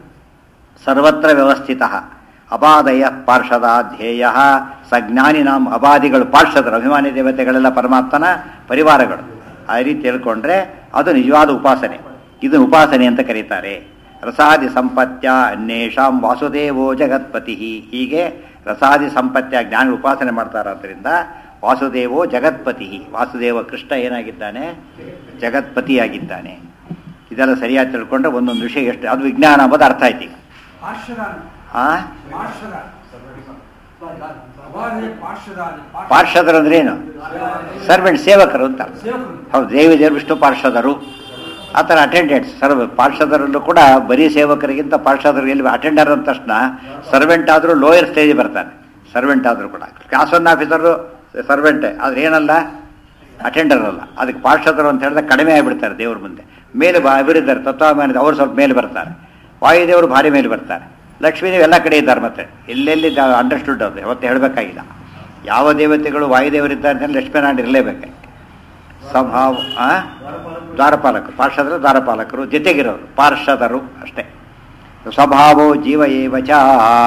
Speaker 1: ಸರ್ವತ್ರ ವ್ಯವಸ್ಥಿತ ಅಬಾದಯ ಪಾರ್ಷದ ಧ್ಯೇಯ ಸಜ್ಞಾನಿ ನಾಮ್ ಅಬಾದಿಗಳು ಪಾರ್ಷದರು ಅಭಿಮಾನಿ ದೇವತೆಗಳೆಲ್ಲ ಪರಮಾತ್ಮನ ಪರಿವಾರಗಳು ಆ ರೀತಿ ತಿಳ್ಕೊಂಡ್ರೆ ಅದು ನಿಜವಾದ ಉಪಾಸನೆ ಇದನ್ನು ಉಪಾಸನೆ ಅಂತ ಕರೀತಾರೆ ರಸಾದಿ ಸಂಪತ್ಯ ಅನ್ಯೇಷಾಂ ವಾಸುದೇವೋ ಜಗತ್ಪತಿ ಹೀಗೆ ರಸಾದಿ ಸಂಪತ್ಯ ಜ್ಞಾನ ಉಪಾಸನೆ ಮಾಡ್ತಾರಾದ್ರಿಂದ ವಾಸುದೇವೋ ಜಗತ್ಪತಿ ವಾಸುದೇವ ಕೃಷ್ಣ ಏನಾಗಿದ್ದಾನೆ ಜಗತ್ಪತಿಯಾಗಿದ್ದಾನೆ ಇದೆಲ್ಲ ಸರಿಯಾಗಿ ತಿಳ್ಕೊಂಡ್ರೆ ಒಂದೊಂದು ವಿಷಯ ಎಷ್ಟು ಅದು ವಿಜ್ಞಾನ ಅಂಬೋದು ಅರ್ಥ ಆಯ್ತು ಈಗ
Speaker 2: ಪಾರ್ಶ್ವದ
Speaker 1: ಆ
Speaker 2: ಪಾರ್ಶ್ವದ ಅವಾರ್ಯ ಪಾರ್ಶ್ವದ
Speaker 1: ಪಾರ್ಷದರು ಅಂದ್ರೆ ಏನು ಸರ್ವೆಂಟ್ ಸೇವಕರು ಅಂತ
Speaker 2: ಸೇವಕರು
Speaker 1: ಹೌದು ದೇವಿ ದೇವರು ವಿಷ್ಣು ಪಾರ್ಷದರು ಆ ಥರ ಅಟೆಂಡೆಂಟ್ಸ್ ಸರ್ವ ಪಾರ್ಷದರಲ್ಲೂ ಕೂಡ ಬರೀ ಸೇವಕರಿಗಿಂತ ಪಾರ್ಷದರು ಎಲ್ಲಿ ಅಟೆಂಡರ್ ಅಂದ ತಕ್ಷಣ ಸರ್ವೆಂಟ್ ಆದರೂ ಲೋಯರ್ ಸ್ಟೇಜ್ ಬರ್ತಾನೆ ಸರ್ವೆಂಟ್ ಆದರೂ ಕೂಡ ಕ್ಲಾಸ್ ಒನ್ ಆಫೀಸರು ಸರ್ವೆಂಟೇ ಆದ್ರೆ ಏನಲ್ಲ ಅಟೆಂಡರ್ ಅಲ್ಲ ಅದಕ್ಕೆ ಪಾರ್ಷದರು ಅಂತ ಹೇಳಿದ್ರೆ ಕಡಿಮೆ ಆಗಿಬಿಡ್ತಾರೆ ದೇವ್ರ ಮುಂದೆ ಮೇಲೆ ಬಾ ಅವರಿದ್ದಾರೆ ತತ್ವಾಭಿಮಾನಿ ಅವ್ರು ಸ್ವಲ್ಪ ಮೇಲೆ ಬರ್ತಾರೆ ವಾಯುದೇವರು ಭಾರಿ ಮೇಲೆ ಬರ್ತಾರೆ ಲಕ್ಷ್ಮೀದೇವಿ ಎಲ್ಲ ಕಡೆ ಇದ್ದಾರೆ ಮತ್ತೆ ಎಲ್ಲೆಲ್ಲಿ ಅಂಡರ್ಸ್ಟುಡ್ ಅದು ಯಾವತ್ತು ಹೇಳಬೇಕಾಗಿಲ್ಲ ಯಾವ ದೇವತೆಗಳು ವಾಯುದೇವರಿದ್ದಾರೆ ಅಂತ ಲಕ್ಷ್ಮೀನಾರಾಯಣ ಇರಲೇಬೇಕು ಸ್ವಭಾವ ಆ? ದ್ವಾರಪಾಲಕರು ಪಾರ್ಷದರು ದ್ವಾರಪಾಲಕರು ಜೊತೆಗಿರೋರು ಪಾರ್ಷದರು ಅಷ್ಟೇ ಸ್ವಭಾವೋ ಜೀವ ಏವ ಚ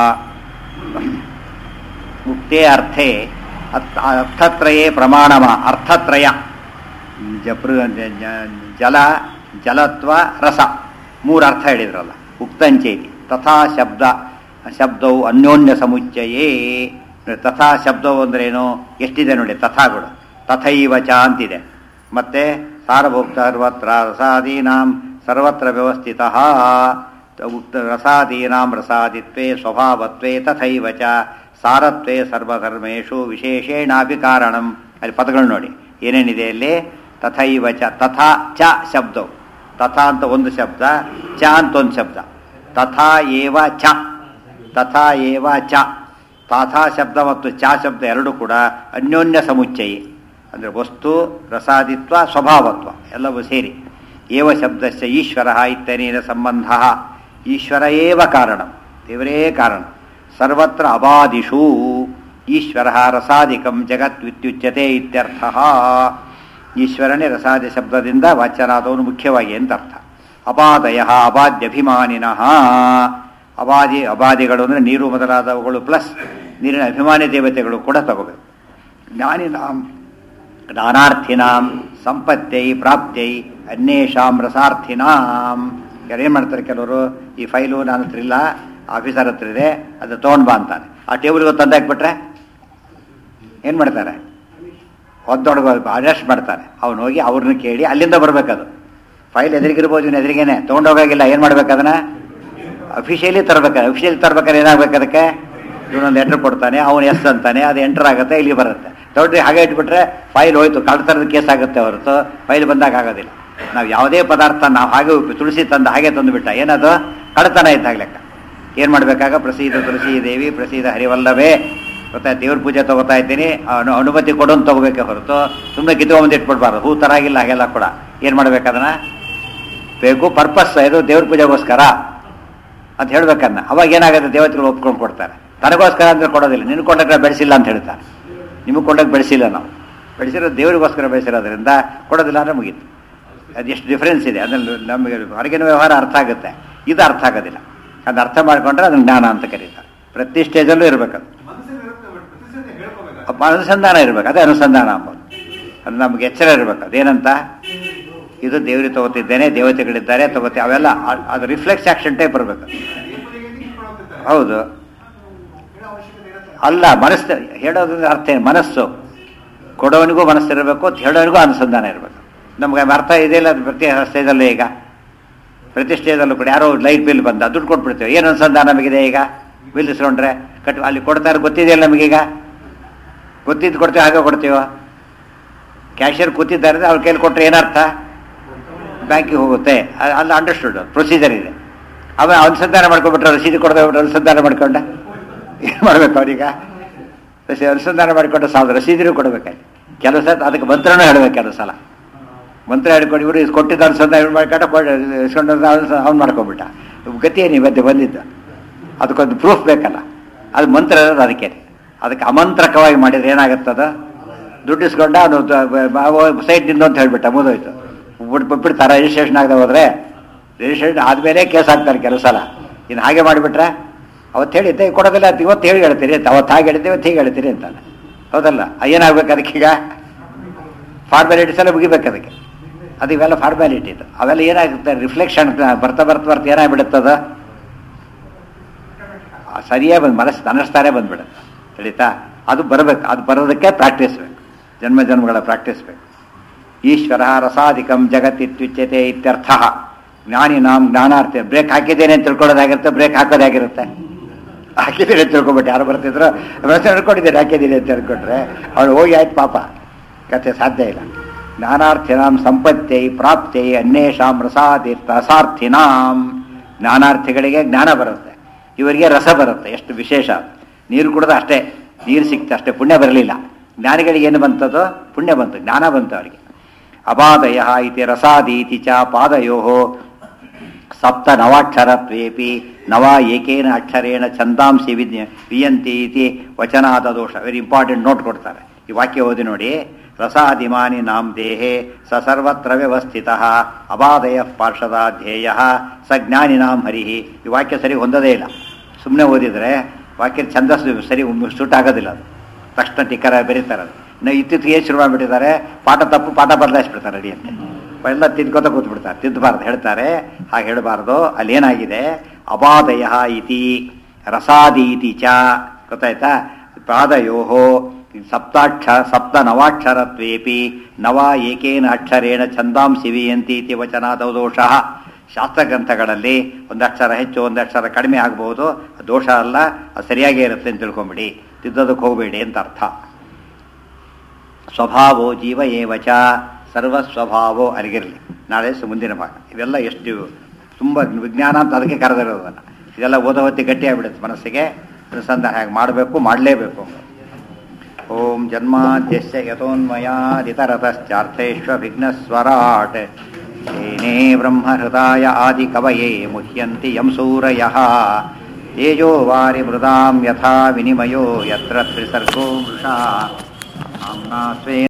Speaker 1: ಮುಕ್ತೇ ಅರ್ಥೇ ಅರ್ಥ ಅರ್ಥತ್ರಯೇ ಪ್ರಮಾಣಮ ಅರ್ಥತ್ರಯ ಜಪ್ರ ಜ- ಜ- ಜಲ ಜಲತ್ವ ರಸ ಮೂರು ಅರ್ಥ ಹೇಳಿದ್ರಲ್ಲ ಉಕ್ತಂಚೇತಿ ತಥಾ ಶಬ್ದ ಶಬ್ದವು ಅನ್ಯೋನ್ಯ ಸಮುಚ್ಚಯೇ ತಥಾ ಶಬ್ದವು ಅಂದ್ರೇನು ಎಷ್ಟಿದೆ ನೋಡಿ ತಥಾಗಳು ತಥೈವ ಚ ಅಂತಿದೆ ಮತ್ತೆ ಸಾರಭೋಕ್ತ ಸರ್ವತ್ರ ರಸಾದೀನಾಂ ಸರ್ವತ್ರ ವ್ಯವಸ್ಥಿತ ಉಕ್ತ ರಸಾದೀನಾಂ ರಸಾದಿತ್ವೇ ಸ್ವಭಾವತ್ವೇ ತಥೈವ ಚ ಸಾರತ್ವೇ ಸರ್ವಧರ್ಮೇಶು ವಿಶೇಷೇಣಾಪಿ ಕಾರಣಂ ಅಲ್ಲಿ ಪದಗಳು ನೋಡಿ ಏನೇನಿದೆ ಅಲ್ಲಿ ತಥೈವ ಚ ತಥಾ ಚ ಶಬ್ದವು ತಥಾ ಅಂತ ಒಂದು ಶಬ್ದ ಚ ಅಂತ ಒಂದು ಶಬ್ದ ತಥಾ ಏವ ಚ ತಥಾ ಏವ ಚ ತಥಾ ಶಬ್ದ ಮತ್ತು ಚ ಶಬ್ದ ಎರಡೂ ಕೂಡ ಅನ್ಯೋನ್ಯ ಸಮುಚ್ಚಯಿ ಅಂದರೆ ವಸ್ತು ರಸಾದಿತ್ವ ಸ್ವಭಾವತ್ವ ಎಲ್ಲವೂ ಸೇರಿ ಏವ ಶಬ್ದಸ್ಯ ಈಶ್ವರ ಇತ್ಯನೇನ ಸಂಬಂಧ ಈಶ್ವರ ಏವ ಕಾರಣ ದೇವರೇ ಕಾರಣ ಸರ್ವತ್ರ ಅಬಾದಿಷು ಈಶ್ವರ ರಸಾದಿಕಂ ಜಗತ್ ವಿತ್ಯುಚ್ಯತೆ ಇತ್ಯರ್ಥ ಈಶ್ವರನೇ ರಸಾದಿ ಶಬ್ದದಿಂದ ವಾಚ್ಯನಾದವನು ಮುಖ್ಯವಾಗಿ ಅಂತ ಅರ್ಥ ಅಬಾದಯ ಅಬಾದ್ಯಭಿಮಾನಿನಃ ಅಬಾದಿ ಅಬಾದಿಗಳು ಅಂದರೆ ನೀರು ಮೊದಲಾದವುಗಳು ಪ್ಲಸ್ ನೀರಿನ ಅಭಿಮಾನಿ ದೇವತೆಗಳು ಕೂಡ ತಗೋಬೇಕು ಜ್ಞಾನಿನಾಂ ಜ್ಞಾನಾರ್ಥಿನಾಂ ಸಂಪತ್ತೈ ಪ್ರಾಪ್ತೈ ಅನ್ಯೇಷಾಂ ರಸಾರ್ಥಿನಾಂ ಯಾರು ಏನು ಮಾಡ್ತಾರೆ ಕೆಲವರು ಈ ಫೈಲು ನನ್ನ ಹತ್ರ ಇಲ್ಲ ಆಫೀಸರ್ ಹತ್ರ ಇದೆ ಅದು ತೊಗೊಂಡು ಬಾ ಅಂತಾನೆ ಆ ಟೇಬಲ್ಗೆ ತಂದು ಹಾಕ್ಬಿಟ್ರೆ ಏನು ಮಾಡ್ತಾರೆ ಹೊದ್ದೊಳಗೆ ಅರೆಸ್ಟ್ ಮಾಡ್ತಾನೆ ಅವನು ಹೋಗಿ ಅವ್ರನ್ನ ಕೇಳಿ ಅಲ್ಲಿಂದ ಬರ್ಬೇಕದು ಫೈಲ್ ಎದುರಿಗಿರ್ಬೋದು ಇವನು ಎದುರಿಗೇನೆ ತೊಗೊಂಡೋಗಾಗಿಲ್ಲ ಏನು ಮಾಡ್ಬೇಕು ಅದನ್ನ ಅಫಿಷಿಯಲಿ ತರಬೇಕು ಅಫಿಷಿಯಲಿ ತರ್ಬೇಕಾದ್ರೆ ಏನಾಗಬೇಕು ಅದಕ್ಕೆ ಇವನೊಂದು ಎಂಟ್ರ್ ಕೊಡ್ತಾನೆ ಅವನು ಎಸ್ ಅಂತಾನೆ ಅದು ಎಂಟರ್ ಆಗುತ್ತೆ ಇಲ್ಲಿ ಬರುತ್ತೆ ದೊಡ್ಡ ಹಾಗೆ ಇಟ್ಬಿಟ್ರೆ ಫೈಲ್ ಹೋಯ್ತು ಕಳ್ತರದ ಕೇಸ್ ಆಗುತ್ತೆ ಹೊರತು ಫೈಲ್ ಬಂದಾಗ ಆಗೋದಿಲ್ಲ ನಾವು ಯಾವುದೇ ಪದಾರ್ಥ ನಾವು ಹಾಗೆ ಉಪ್ಪು- ತುಳಸಿ ತಂದು ಹಾಗೆ ತಂದು ಬಿಟ್ಟ ಏನದು ಕಳ್ತನ ಇದ್ದಾಗ ಲೆಕ್ಕ ಏನು ಮಾಡಬೇಕಾಗ ಪ್ರಸೀದ ತುಳಸಿ ದೇವಿ ಪ್ರಸೀದ ಹರಿವಲ್ಲವೇ ಗೊತ್ತಾ ದೇವ್ರ ಪೂಜೆ ತಗೋತಾ ಇದ್ದೀನಿ ಅನು ಅನುಮತಿ ಕೊಡೋನ್ ತಗೋಬೇಕೆ ಹೊರತು ಸುಮ್ಮನೆ ಕಿತ್ಕೊಂಬಂದು ಇಟ್ಬಿಡ್ಬಾರ್ದು ಹೂ ತರಾಗಿಲ್ಲ ಹಾಗೆಲ್ಲ ಕೂಡ ಏನು ಮಾಡ್ಬೇಕು ಅದನ್ನ ಬೇಕು ಪರ್ಪಸ್ ಇದು ದೇವ್ರ ಪೂಜೆಗೋಸ್ಕರ ಅಂತ ಹೇಳ್ಬೇಕನ್ನ ಅವಾಗ ಏನಾಗುತ್ತೆ ದೇವತೆಗಳು ಒಪ್ಕೊಂಡು ಕೊಡ್ತಾರೆ ತನಗೋಸ್ಕರ ಅಂದ್ರೆ ಕೊಡೋದಿಲ್ಲ ನಿನ್ನ ಕೊಂಡಕ್ಕೆ ಬೆಳೆಸಿಲ್ಲ ಅಂತ ಹೇಳ್ತಾರೆ ನಿಮಗೆ ಕೊಂಡಕ್ಕೆ ಬೆಳೆಸಿಲ್ಲ ನಾವು ಬೆಳೆಸಿರೋದು ದೇವರಿಗೋಸ್ಕರ ಬೆಳೆಸಿರೋದ್ರಿಂದ ಕೊಡೋದಿಲ್ಲ ಅಂದ್ರೆ ಮುಗೀತು ಅದು ಎಷ್ಟು ಡಿಫ್ರೆನ್ಸ್ ಇದೆ ಅದ್ರಲ್ಲಿ ನಮಗೆ ಹೊರಗಿನ ವ್ಯವಹಾರ ಅರ್ಥ ಆಗುತ್ತೆ ಇದು ಅರ್ಥ ಆಗೋದಿಲ್ಲ ಅದು ಅರ್ಥ ಮಾಡ್ಕೊಂಡ್ರೆ ಅದನ್ನ ಜ್ಞಾನ ಅಂತ ಕರೀತಾರೆ ಪ್ರತಿ ಸ್ಟೇಜಲ್ಲೂ ಇರಬೇಕದು
Speaker 2: ಮನಸ್ಸಲ್ಲಿ ಇರುತ್ತೆ ಬಟ್ ಪ್ರತಿ ಸತಿ ಹೇಳ್ಕೋಬೇಕು
Speaker 1: ಅಪ್ಪ ಅನುಸಂಧಾನ ಇರಬೇಕು ಅದೇ ಅನುಸಂಧಾನ ಅಂಬೋದು ಅದು ನಮ್ಗೆ ಎಚ್ಚರ ಇರಬೇಕು ಅದೇನಂತ ಇದು ದೇವರಿಗೆ ತಗೋತಿದ್ದೇನೆ ದೇವತೆಗಳಿದ್ದಾರೆ ತಗೋತಿ ಅವೆಲ್ಲ ಅ- ಅದು ರಿಫ್ಲೆಕ್ಸ್ ಆಕ್ಷನ್ ಟೈಪ್ ಬರಬೇಕು ಹೌದು
Speaker 2: ಹೇಳೋ ಅವಶ್ಯಕತೆ ಇರುತ್ತೆ
Speaker 1: ಅಲ್ಲ ಮನಸ್ಸು ಹೇಳೋದ್ರಿಂದ ಅರ್ಥ ಏನು ಮನಸ್ಸು ಕೊಡೋನಿಗೂ ಮನಸ್ಸಿರಬೇಕು ಹೇಳೋನಿಗೂ ಅನುಸಂಧಾನ ಇರಬೇಕು ನಮ್ಗೆ ಅರ್ಥ ಇದೆಯಲ್ಲ ಅದು ಪ್ರತಿ ಸ್ಟೇಜಲ್ಲೂ ಈಗ ಪ್ರತಿ ಸ್ಟೇಜಲ್ಲೂ ಕೂಡ ಯಾರೋ ಲೈಟ್ ಬಿಲ್ ಬಂದ ದುಡ್ಡು ಕೊಟ್ಬಿಡ್ತೀವಿ ಏನು ಅನುಸಂಧಾನ ನಮಗಿದೆ ಈಗ ಬಿಲ್ ಇಸ್ಕೊಂಡ್ರೆ ಕಟ್ ಅಲ್ಲಿ ಕೊಡ್ತಾರೆ ಗೊತ್ತಿದೆಯಲ್ಲ ನಮಗೀಗ ಗೊತ್ತಿದ್ದು ಕೊಡ್ತೀವಿ ಹಾಗೆ ಕೊಡ್ತೀವ ಕ್ಯಾಶಿಯರ್ ಕೂತಿದ್ದಾರೆ ಅಂದ್ರೆ ಅವ್ರ ಕೈಲಿ ಕೊಟ್ಟರೆ ಏನರ್ಥ ಬ್ಯಾಂಕಿಗೆ ಹೋಗುತ್ತೆ ಅ- ಅಲ್ಲಿ ಅಂಡರ್ಸ್ಟುಡ್ ಪ್ರೊಸೀಜರ್ ಇದೆ ಅವ ಅನುಸಂಧಾನ ಮಾಡ್ಕೊಂಡ್ಬಿಟ್ರೆ ರಸೀದಿ ಕೊಡದೆ ಬಿಟ್ಟು ಅನುಸಂಧಾನ ಮಾಡ್ಕೊಂಡ ಏನು ಮಾಡ್ಬೇಕು ಅವ್ರೀಗ ರಸಿ ಅನುಸಂಧಾನ ಮಾಡಿಕೊಂಡು ಸಾಲ ರಸೀದಿನೂ ಕೊಡ್ಬೇಕಲ್ಲಿ ಕೆಲವು ಸಲ ಅದಕ್ಕೆ ಮಂತ್ರನೂ ಹೇಳ್ಬೇಕು ಕೆಲವು ಸಲ ಮಂತ್ರ ಹಿಡ್ಕೊಂಡು ಇವರು ಇಸ್ ಕೊಟ್ಟಿದ್ದ ಅನುಸಂಧಾನ ಇವ್ನು ಮಾಡ್ಕೊಂಡು ಕೊಡ್- ಇಸ್ಕೊಂಡು ಅವ್ನು ಮಾಡ್ಕೊಂಡ್ಬಿಟ್ಟ ಗತಿ ಏನು ಇವತ್ತು ಬಂದಿದ್ದು ಅದಕ್ಕೊಂದು ಪ್ರೂಫ್ ಬೇಕಲ್ಲ ಅದು ಮಂತ್ರ ಇರೋದು ಅದಕ್ಕೆ ಅದಕ್ಕೆ ಅಮಂತ್ರಕವಾಗಿ ಮಾಡಿದ್ರೆ ಏನಾಗುತ್ತದ ದುಡ್ಡು ಇಸ್ಕೊಂಡ ಅವನು ಸೈಟ್ ನಿಂದು ಅಂತ ಹೇಳ್ಬಿಟ್ಟ ಮುಗಿದೋಯ್ತು ಬಿಟ್ಟು ಬಿಡ್ತಾರ ರಿಜಿಸ್ಟ್ರೇಷನ್ ಆಗದೆ ಹೋದ್ರೆ ರಿಜಿಸ್ಟ್ರೇಷನ್ ಆದಮೇಲೆ ಕೇಸ್ ಹಾಕ್ತಾರೆ ಕೆಲವು ಸಲ ಇನ್ನು ಹಾಗೆ ಮಾಡಿಬಿಟ್ರೆ ಅವತ್ತು ಹೇಳಿದ್ದೆ ಕೊಡೋದಿಲ್ಲ ಅಂತ ಇವತ್ತು ಹೇಳಿ ಹೇಳ್ತೀರಿ ಅಂತ ಅವತ್ತು ಹಾಗೆ ಹೇಳಿದ್ದೆ ಇವತ್ತು ಹೀಗೆ ಹೇಳ್ತೀರಿ ಅಂತಾನೆ ಹೌದಲ್ಲ ಏನಾಗ್ಬೇಕು ಅದಕ್ಕೀಗ ಫಾರ್ಮ್ಯಾಲಿಟೀಸ್ ಎಲ್ಲ ಮುಗಿಬೇಕು ಅದಕ್ಕೆ ಅದು ಇವೆಲ್ಲ ಫಾರ್ಮ್ಯಾಲಿಟಿ ಇದು ಅವೆಲ್ಲ ಏನಾಗುತ್ತೆ ರಿಫ್ಲೆಕ್ಷನ್ ಬರ್ತಾ ಬರ್ತಾ ಬರ್ತಾ ಏನಾಗ್ಬಿಡುತ್ತದ ಆ ಸರಿಯಾಗಿ ಬಂದು ಮನಸ್ಸು ತನ್ನಸ್ತಾನೆ ಬಂದ್ಬಿಡುತ್ತೆ ತಿಳಿತಾ ಅದು ಬರಬೇಕು ಅದು ಬರೋದಕ್ಕೆ ಪ್ರಾಕ್ಟೀಸ್ ಬೇಕು ಜನ್ಮ ಜನ್ಮಗಳ ಪ್ರಾಕ್ಟೀಸ್ ಬೇಕು ಈಶ್ವರ ರಸಾಧಿಕಂ ಜಗತ್ತಿತ್ಯುಚ್ಯತೆ ಇತ್ಯರ್ಥ ಜ್ಞಾನಿನಾಂ ಜ್ಞಾನಾರ್ಥ ಬ್ರೇಕ್ ಹಾಕಿದ್ದೇನೆ ಅಂತ ತಿಳ್ಕೊಳ್ಳೋದಾಗಿರುತ್ತೆ ಬ್ರೇಕ್ ಹಾಕೋದಾಗಿರುತ್ತೆ ಹಾಕಿದ್ದೀನಿ ಅಂತ ತಿಳ್ಕೊಬಿಟ್ಟು ಯಾರು ಬರ್ತಿದ್ರು ವ್ಯವಸ್ಥೆ ಹಿಡ್ಕೊಂಡಿದ್ದೀನಿ ಹಾಕಿದ್ದೀನಿ ಅಂತ ತಿಳ್ಕೊಂಡ್ರೆ ಅವ್ರು ಹೋಗಿ ಆಯ್ತು ಪಾಪ ಕತೆ ಸಾಧ್ಯ ಇಲ್ಲ ಜ್ಞಾನಾರ್ಥಿನಾಂ ಸಂಪತ್ತೈ ಪ್ರಾಪ್ತೈ ಅನ್ಯೇಷಾಂ ರಸಾದಿ ರಸಾರ್ಥಿನಾಂ ಜ್ಞಾನಾರ್ಥಿಗಳಿಗೆ ಜ್ಞಾನ ಬರುತ್ತೆ ಇವರಿಗೆ ರಸ ಬರುತ್ತೆ ಎಷ್ಟು ವಿಶೇಷ ನೀರು ಕುಡಿದ ಅಷ್ಟೇ ನೀರು ಸಿಕ್ತು ಅಷ್ಟೇ ಪುಣ್ಯ ಬರಲಿಲ್ಲ ಜ್ಞಾನಿಗಳಿಗೆ ಏನು ಬಂತದೋ ಪುಣ್ಯ ಬಂತು ಜ್ಞಾನ ಬಂತು ಅವರಿಗೆ ಅಪಾದಯ ಇತಿ ರಸಾದೀತಿ ಚ ಪಾದಯೋ ಸಪ್ತ ನವಾಕ್ಷರತ್ವೇಪಿ ನವ ಏಕೇನ ಅಕ್ಷರೇಣ ಛಂದಾಂಸಿ ವಿದ್ಯ ವಿಯಂತಿ ಇತಿ ವಚನಾದ ದೋಷ ವೆರಿ ಇಂಪಾರ್ಟೆಂಟ್ ನೋಟ್ ಕೊಡ್ತಾರೆ ಈ ವಾಕ್ಯ ಓದಿ ನೋಡಿ ರಸಾದಿಮಾನಿ ನಾಂ ದೇಹೆ ಸ ಸರ್ವತ್ರ ವ್ಯವಸ್ಥಿತ ಅಬಾದಯ ಪಾರ್ಷದಾಧ್ಯೇಯ ಸ ಜ್ಞಾನಿನಾಂ ಹರಿಹಿ ಈ ವಾಕ್ಯ ಸರಿ ಹೊಂದದೇ ಇಲ್ಲ ಸುಮ್ಮನೆ ಓದಿದರೆ ವಾಕ್ಯ ಛಂದಸ್ಸು ಸರಿ ಸೂಟ್ ಆಗೋದಿಲ್ಲ ಅದು ತಕ್ಷಣ ಟಿಕ್ಕರ ಬೆರೀತಾರೆ ಅದು ಇನ್ನು ಇತ್ತೀಚೆಗೆ ಶುರು ಮಾಡಿಬಿಟ್ಟಿದ್ದಾರೆ ಪಾಠ ತಪ್ಪು ಪಾಠ ಬದಲಾಯಿಸ್ಬಿಡ್ತಾರೆ ಅಡಿ ಅಂತ ಎಲ್ಲ ತಿದ್ಕೋತ ಕೂತ್ಬಿಡ್ತಾರೆ ತಿದ್ದಬಾರ್ದು ಹೇಳ್ತಾರೆ ಹಾಗೆ ಹೇಳಬಾರ್ದು ಅಲ್ಲಿ ಏನಾಗಿದೆ ಅಬಾದಯ ಇತಿ ರಸಾದಿ ಇತಿ ಚ ಗೊತ್ತಾಯ್ತಾ ಪಾದಯೋ ಸಪ್ತಾಕ್ಷ ಸಪ್ತ ನವಾಕ್ಷರತ್ವೇಪಿ ನವ ಏಕೇನ ಅಕ್ಷರೇಣ ಛಂದಾಂಸಿ ವಿಯಂತಿ ಇತಿ ವಚನಾದೌ ದೋಷಃ ಶಾಸ್ತ್ರಗ್ರಂಥಗಳಲ್ಲಿ ಒಂದು ಅಕ್ಷರ ಹೆಚ್ಚು ಒಂದು ಅಕ್ಷರ ಕಡಿಮೆ ಆಗಬಹುದು ದೋಷ ಅಲ್ಲ ಅದು ಸರಿಯಾಗೇ ಇರುತ್ತೆ ಅಂತ ತಿಳ್ಕೊಂಬಿಡಿ ತಿದ್ದೋದಕ್ಕೆ ಹೋಗಬೇಡಿ ಅಂತ ಅರ್ಥ ಸ್ವಭಾವೋ ಜೀವ ಏವಚ ಸರ್ವಸ್ವಭಾವೋ ಅರಿಗಿರಲಿ ನಾಳೆ ಸು ಮುಂದಿನ ಭಾಗ ಇವೆಲ್ಲ ಎಷ್ಟು ತುಂಬ ವಿಜ್ಞಾನ ಅಂತ ಅದಕ್ಕೆ ಕರೆದಿರೋದನ್ನು ಇದೆಲ್ಲ ಓದೋ ಹೊತ್ತಿ ಗಟ್ಟಿಯಾಗ್ಬಿಡುತ್ತೆ ಮನಸ್ಸಿಗೆ ಅನುಸಂಧಾನ ಹೇಗೆ ಮಾಡಬೇಕು ಮಾಡಲೇಬೇಕು ಓಂ ಜನ್ಮಾದ್ಯಸ್ಯ ಯಥೋನ್ಮಯಾದಿತರತಶ್ಚಾರ್ಥೇಷ್ವವಿಘ್ನಸ್ವರಾಟ್ ಏನೇ ಬ್ರಹ್ಮಹೃದಾಯ ಆದಿಕವಯೇ ಮುಹ್ಯಂತಿ ಯಂ ಸೂರಯಃ ತೇಜೋ ವಾರಿ ಮೃದಾಂ ಯಥಾ ವಿನಿಮಯೋ ಯತ್ರ ತ್ರಿಸರ್ಗೋ ಮೃಷಾ ಆಮ್ನಾ ಸ್ವೇನ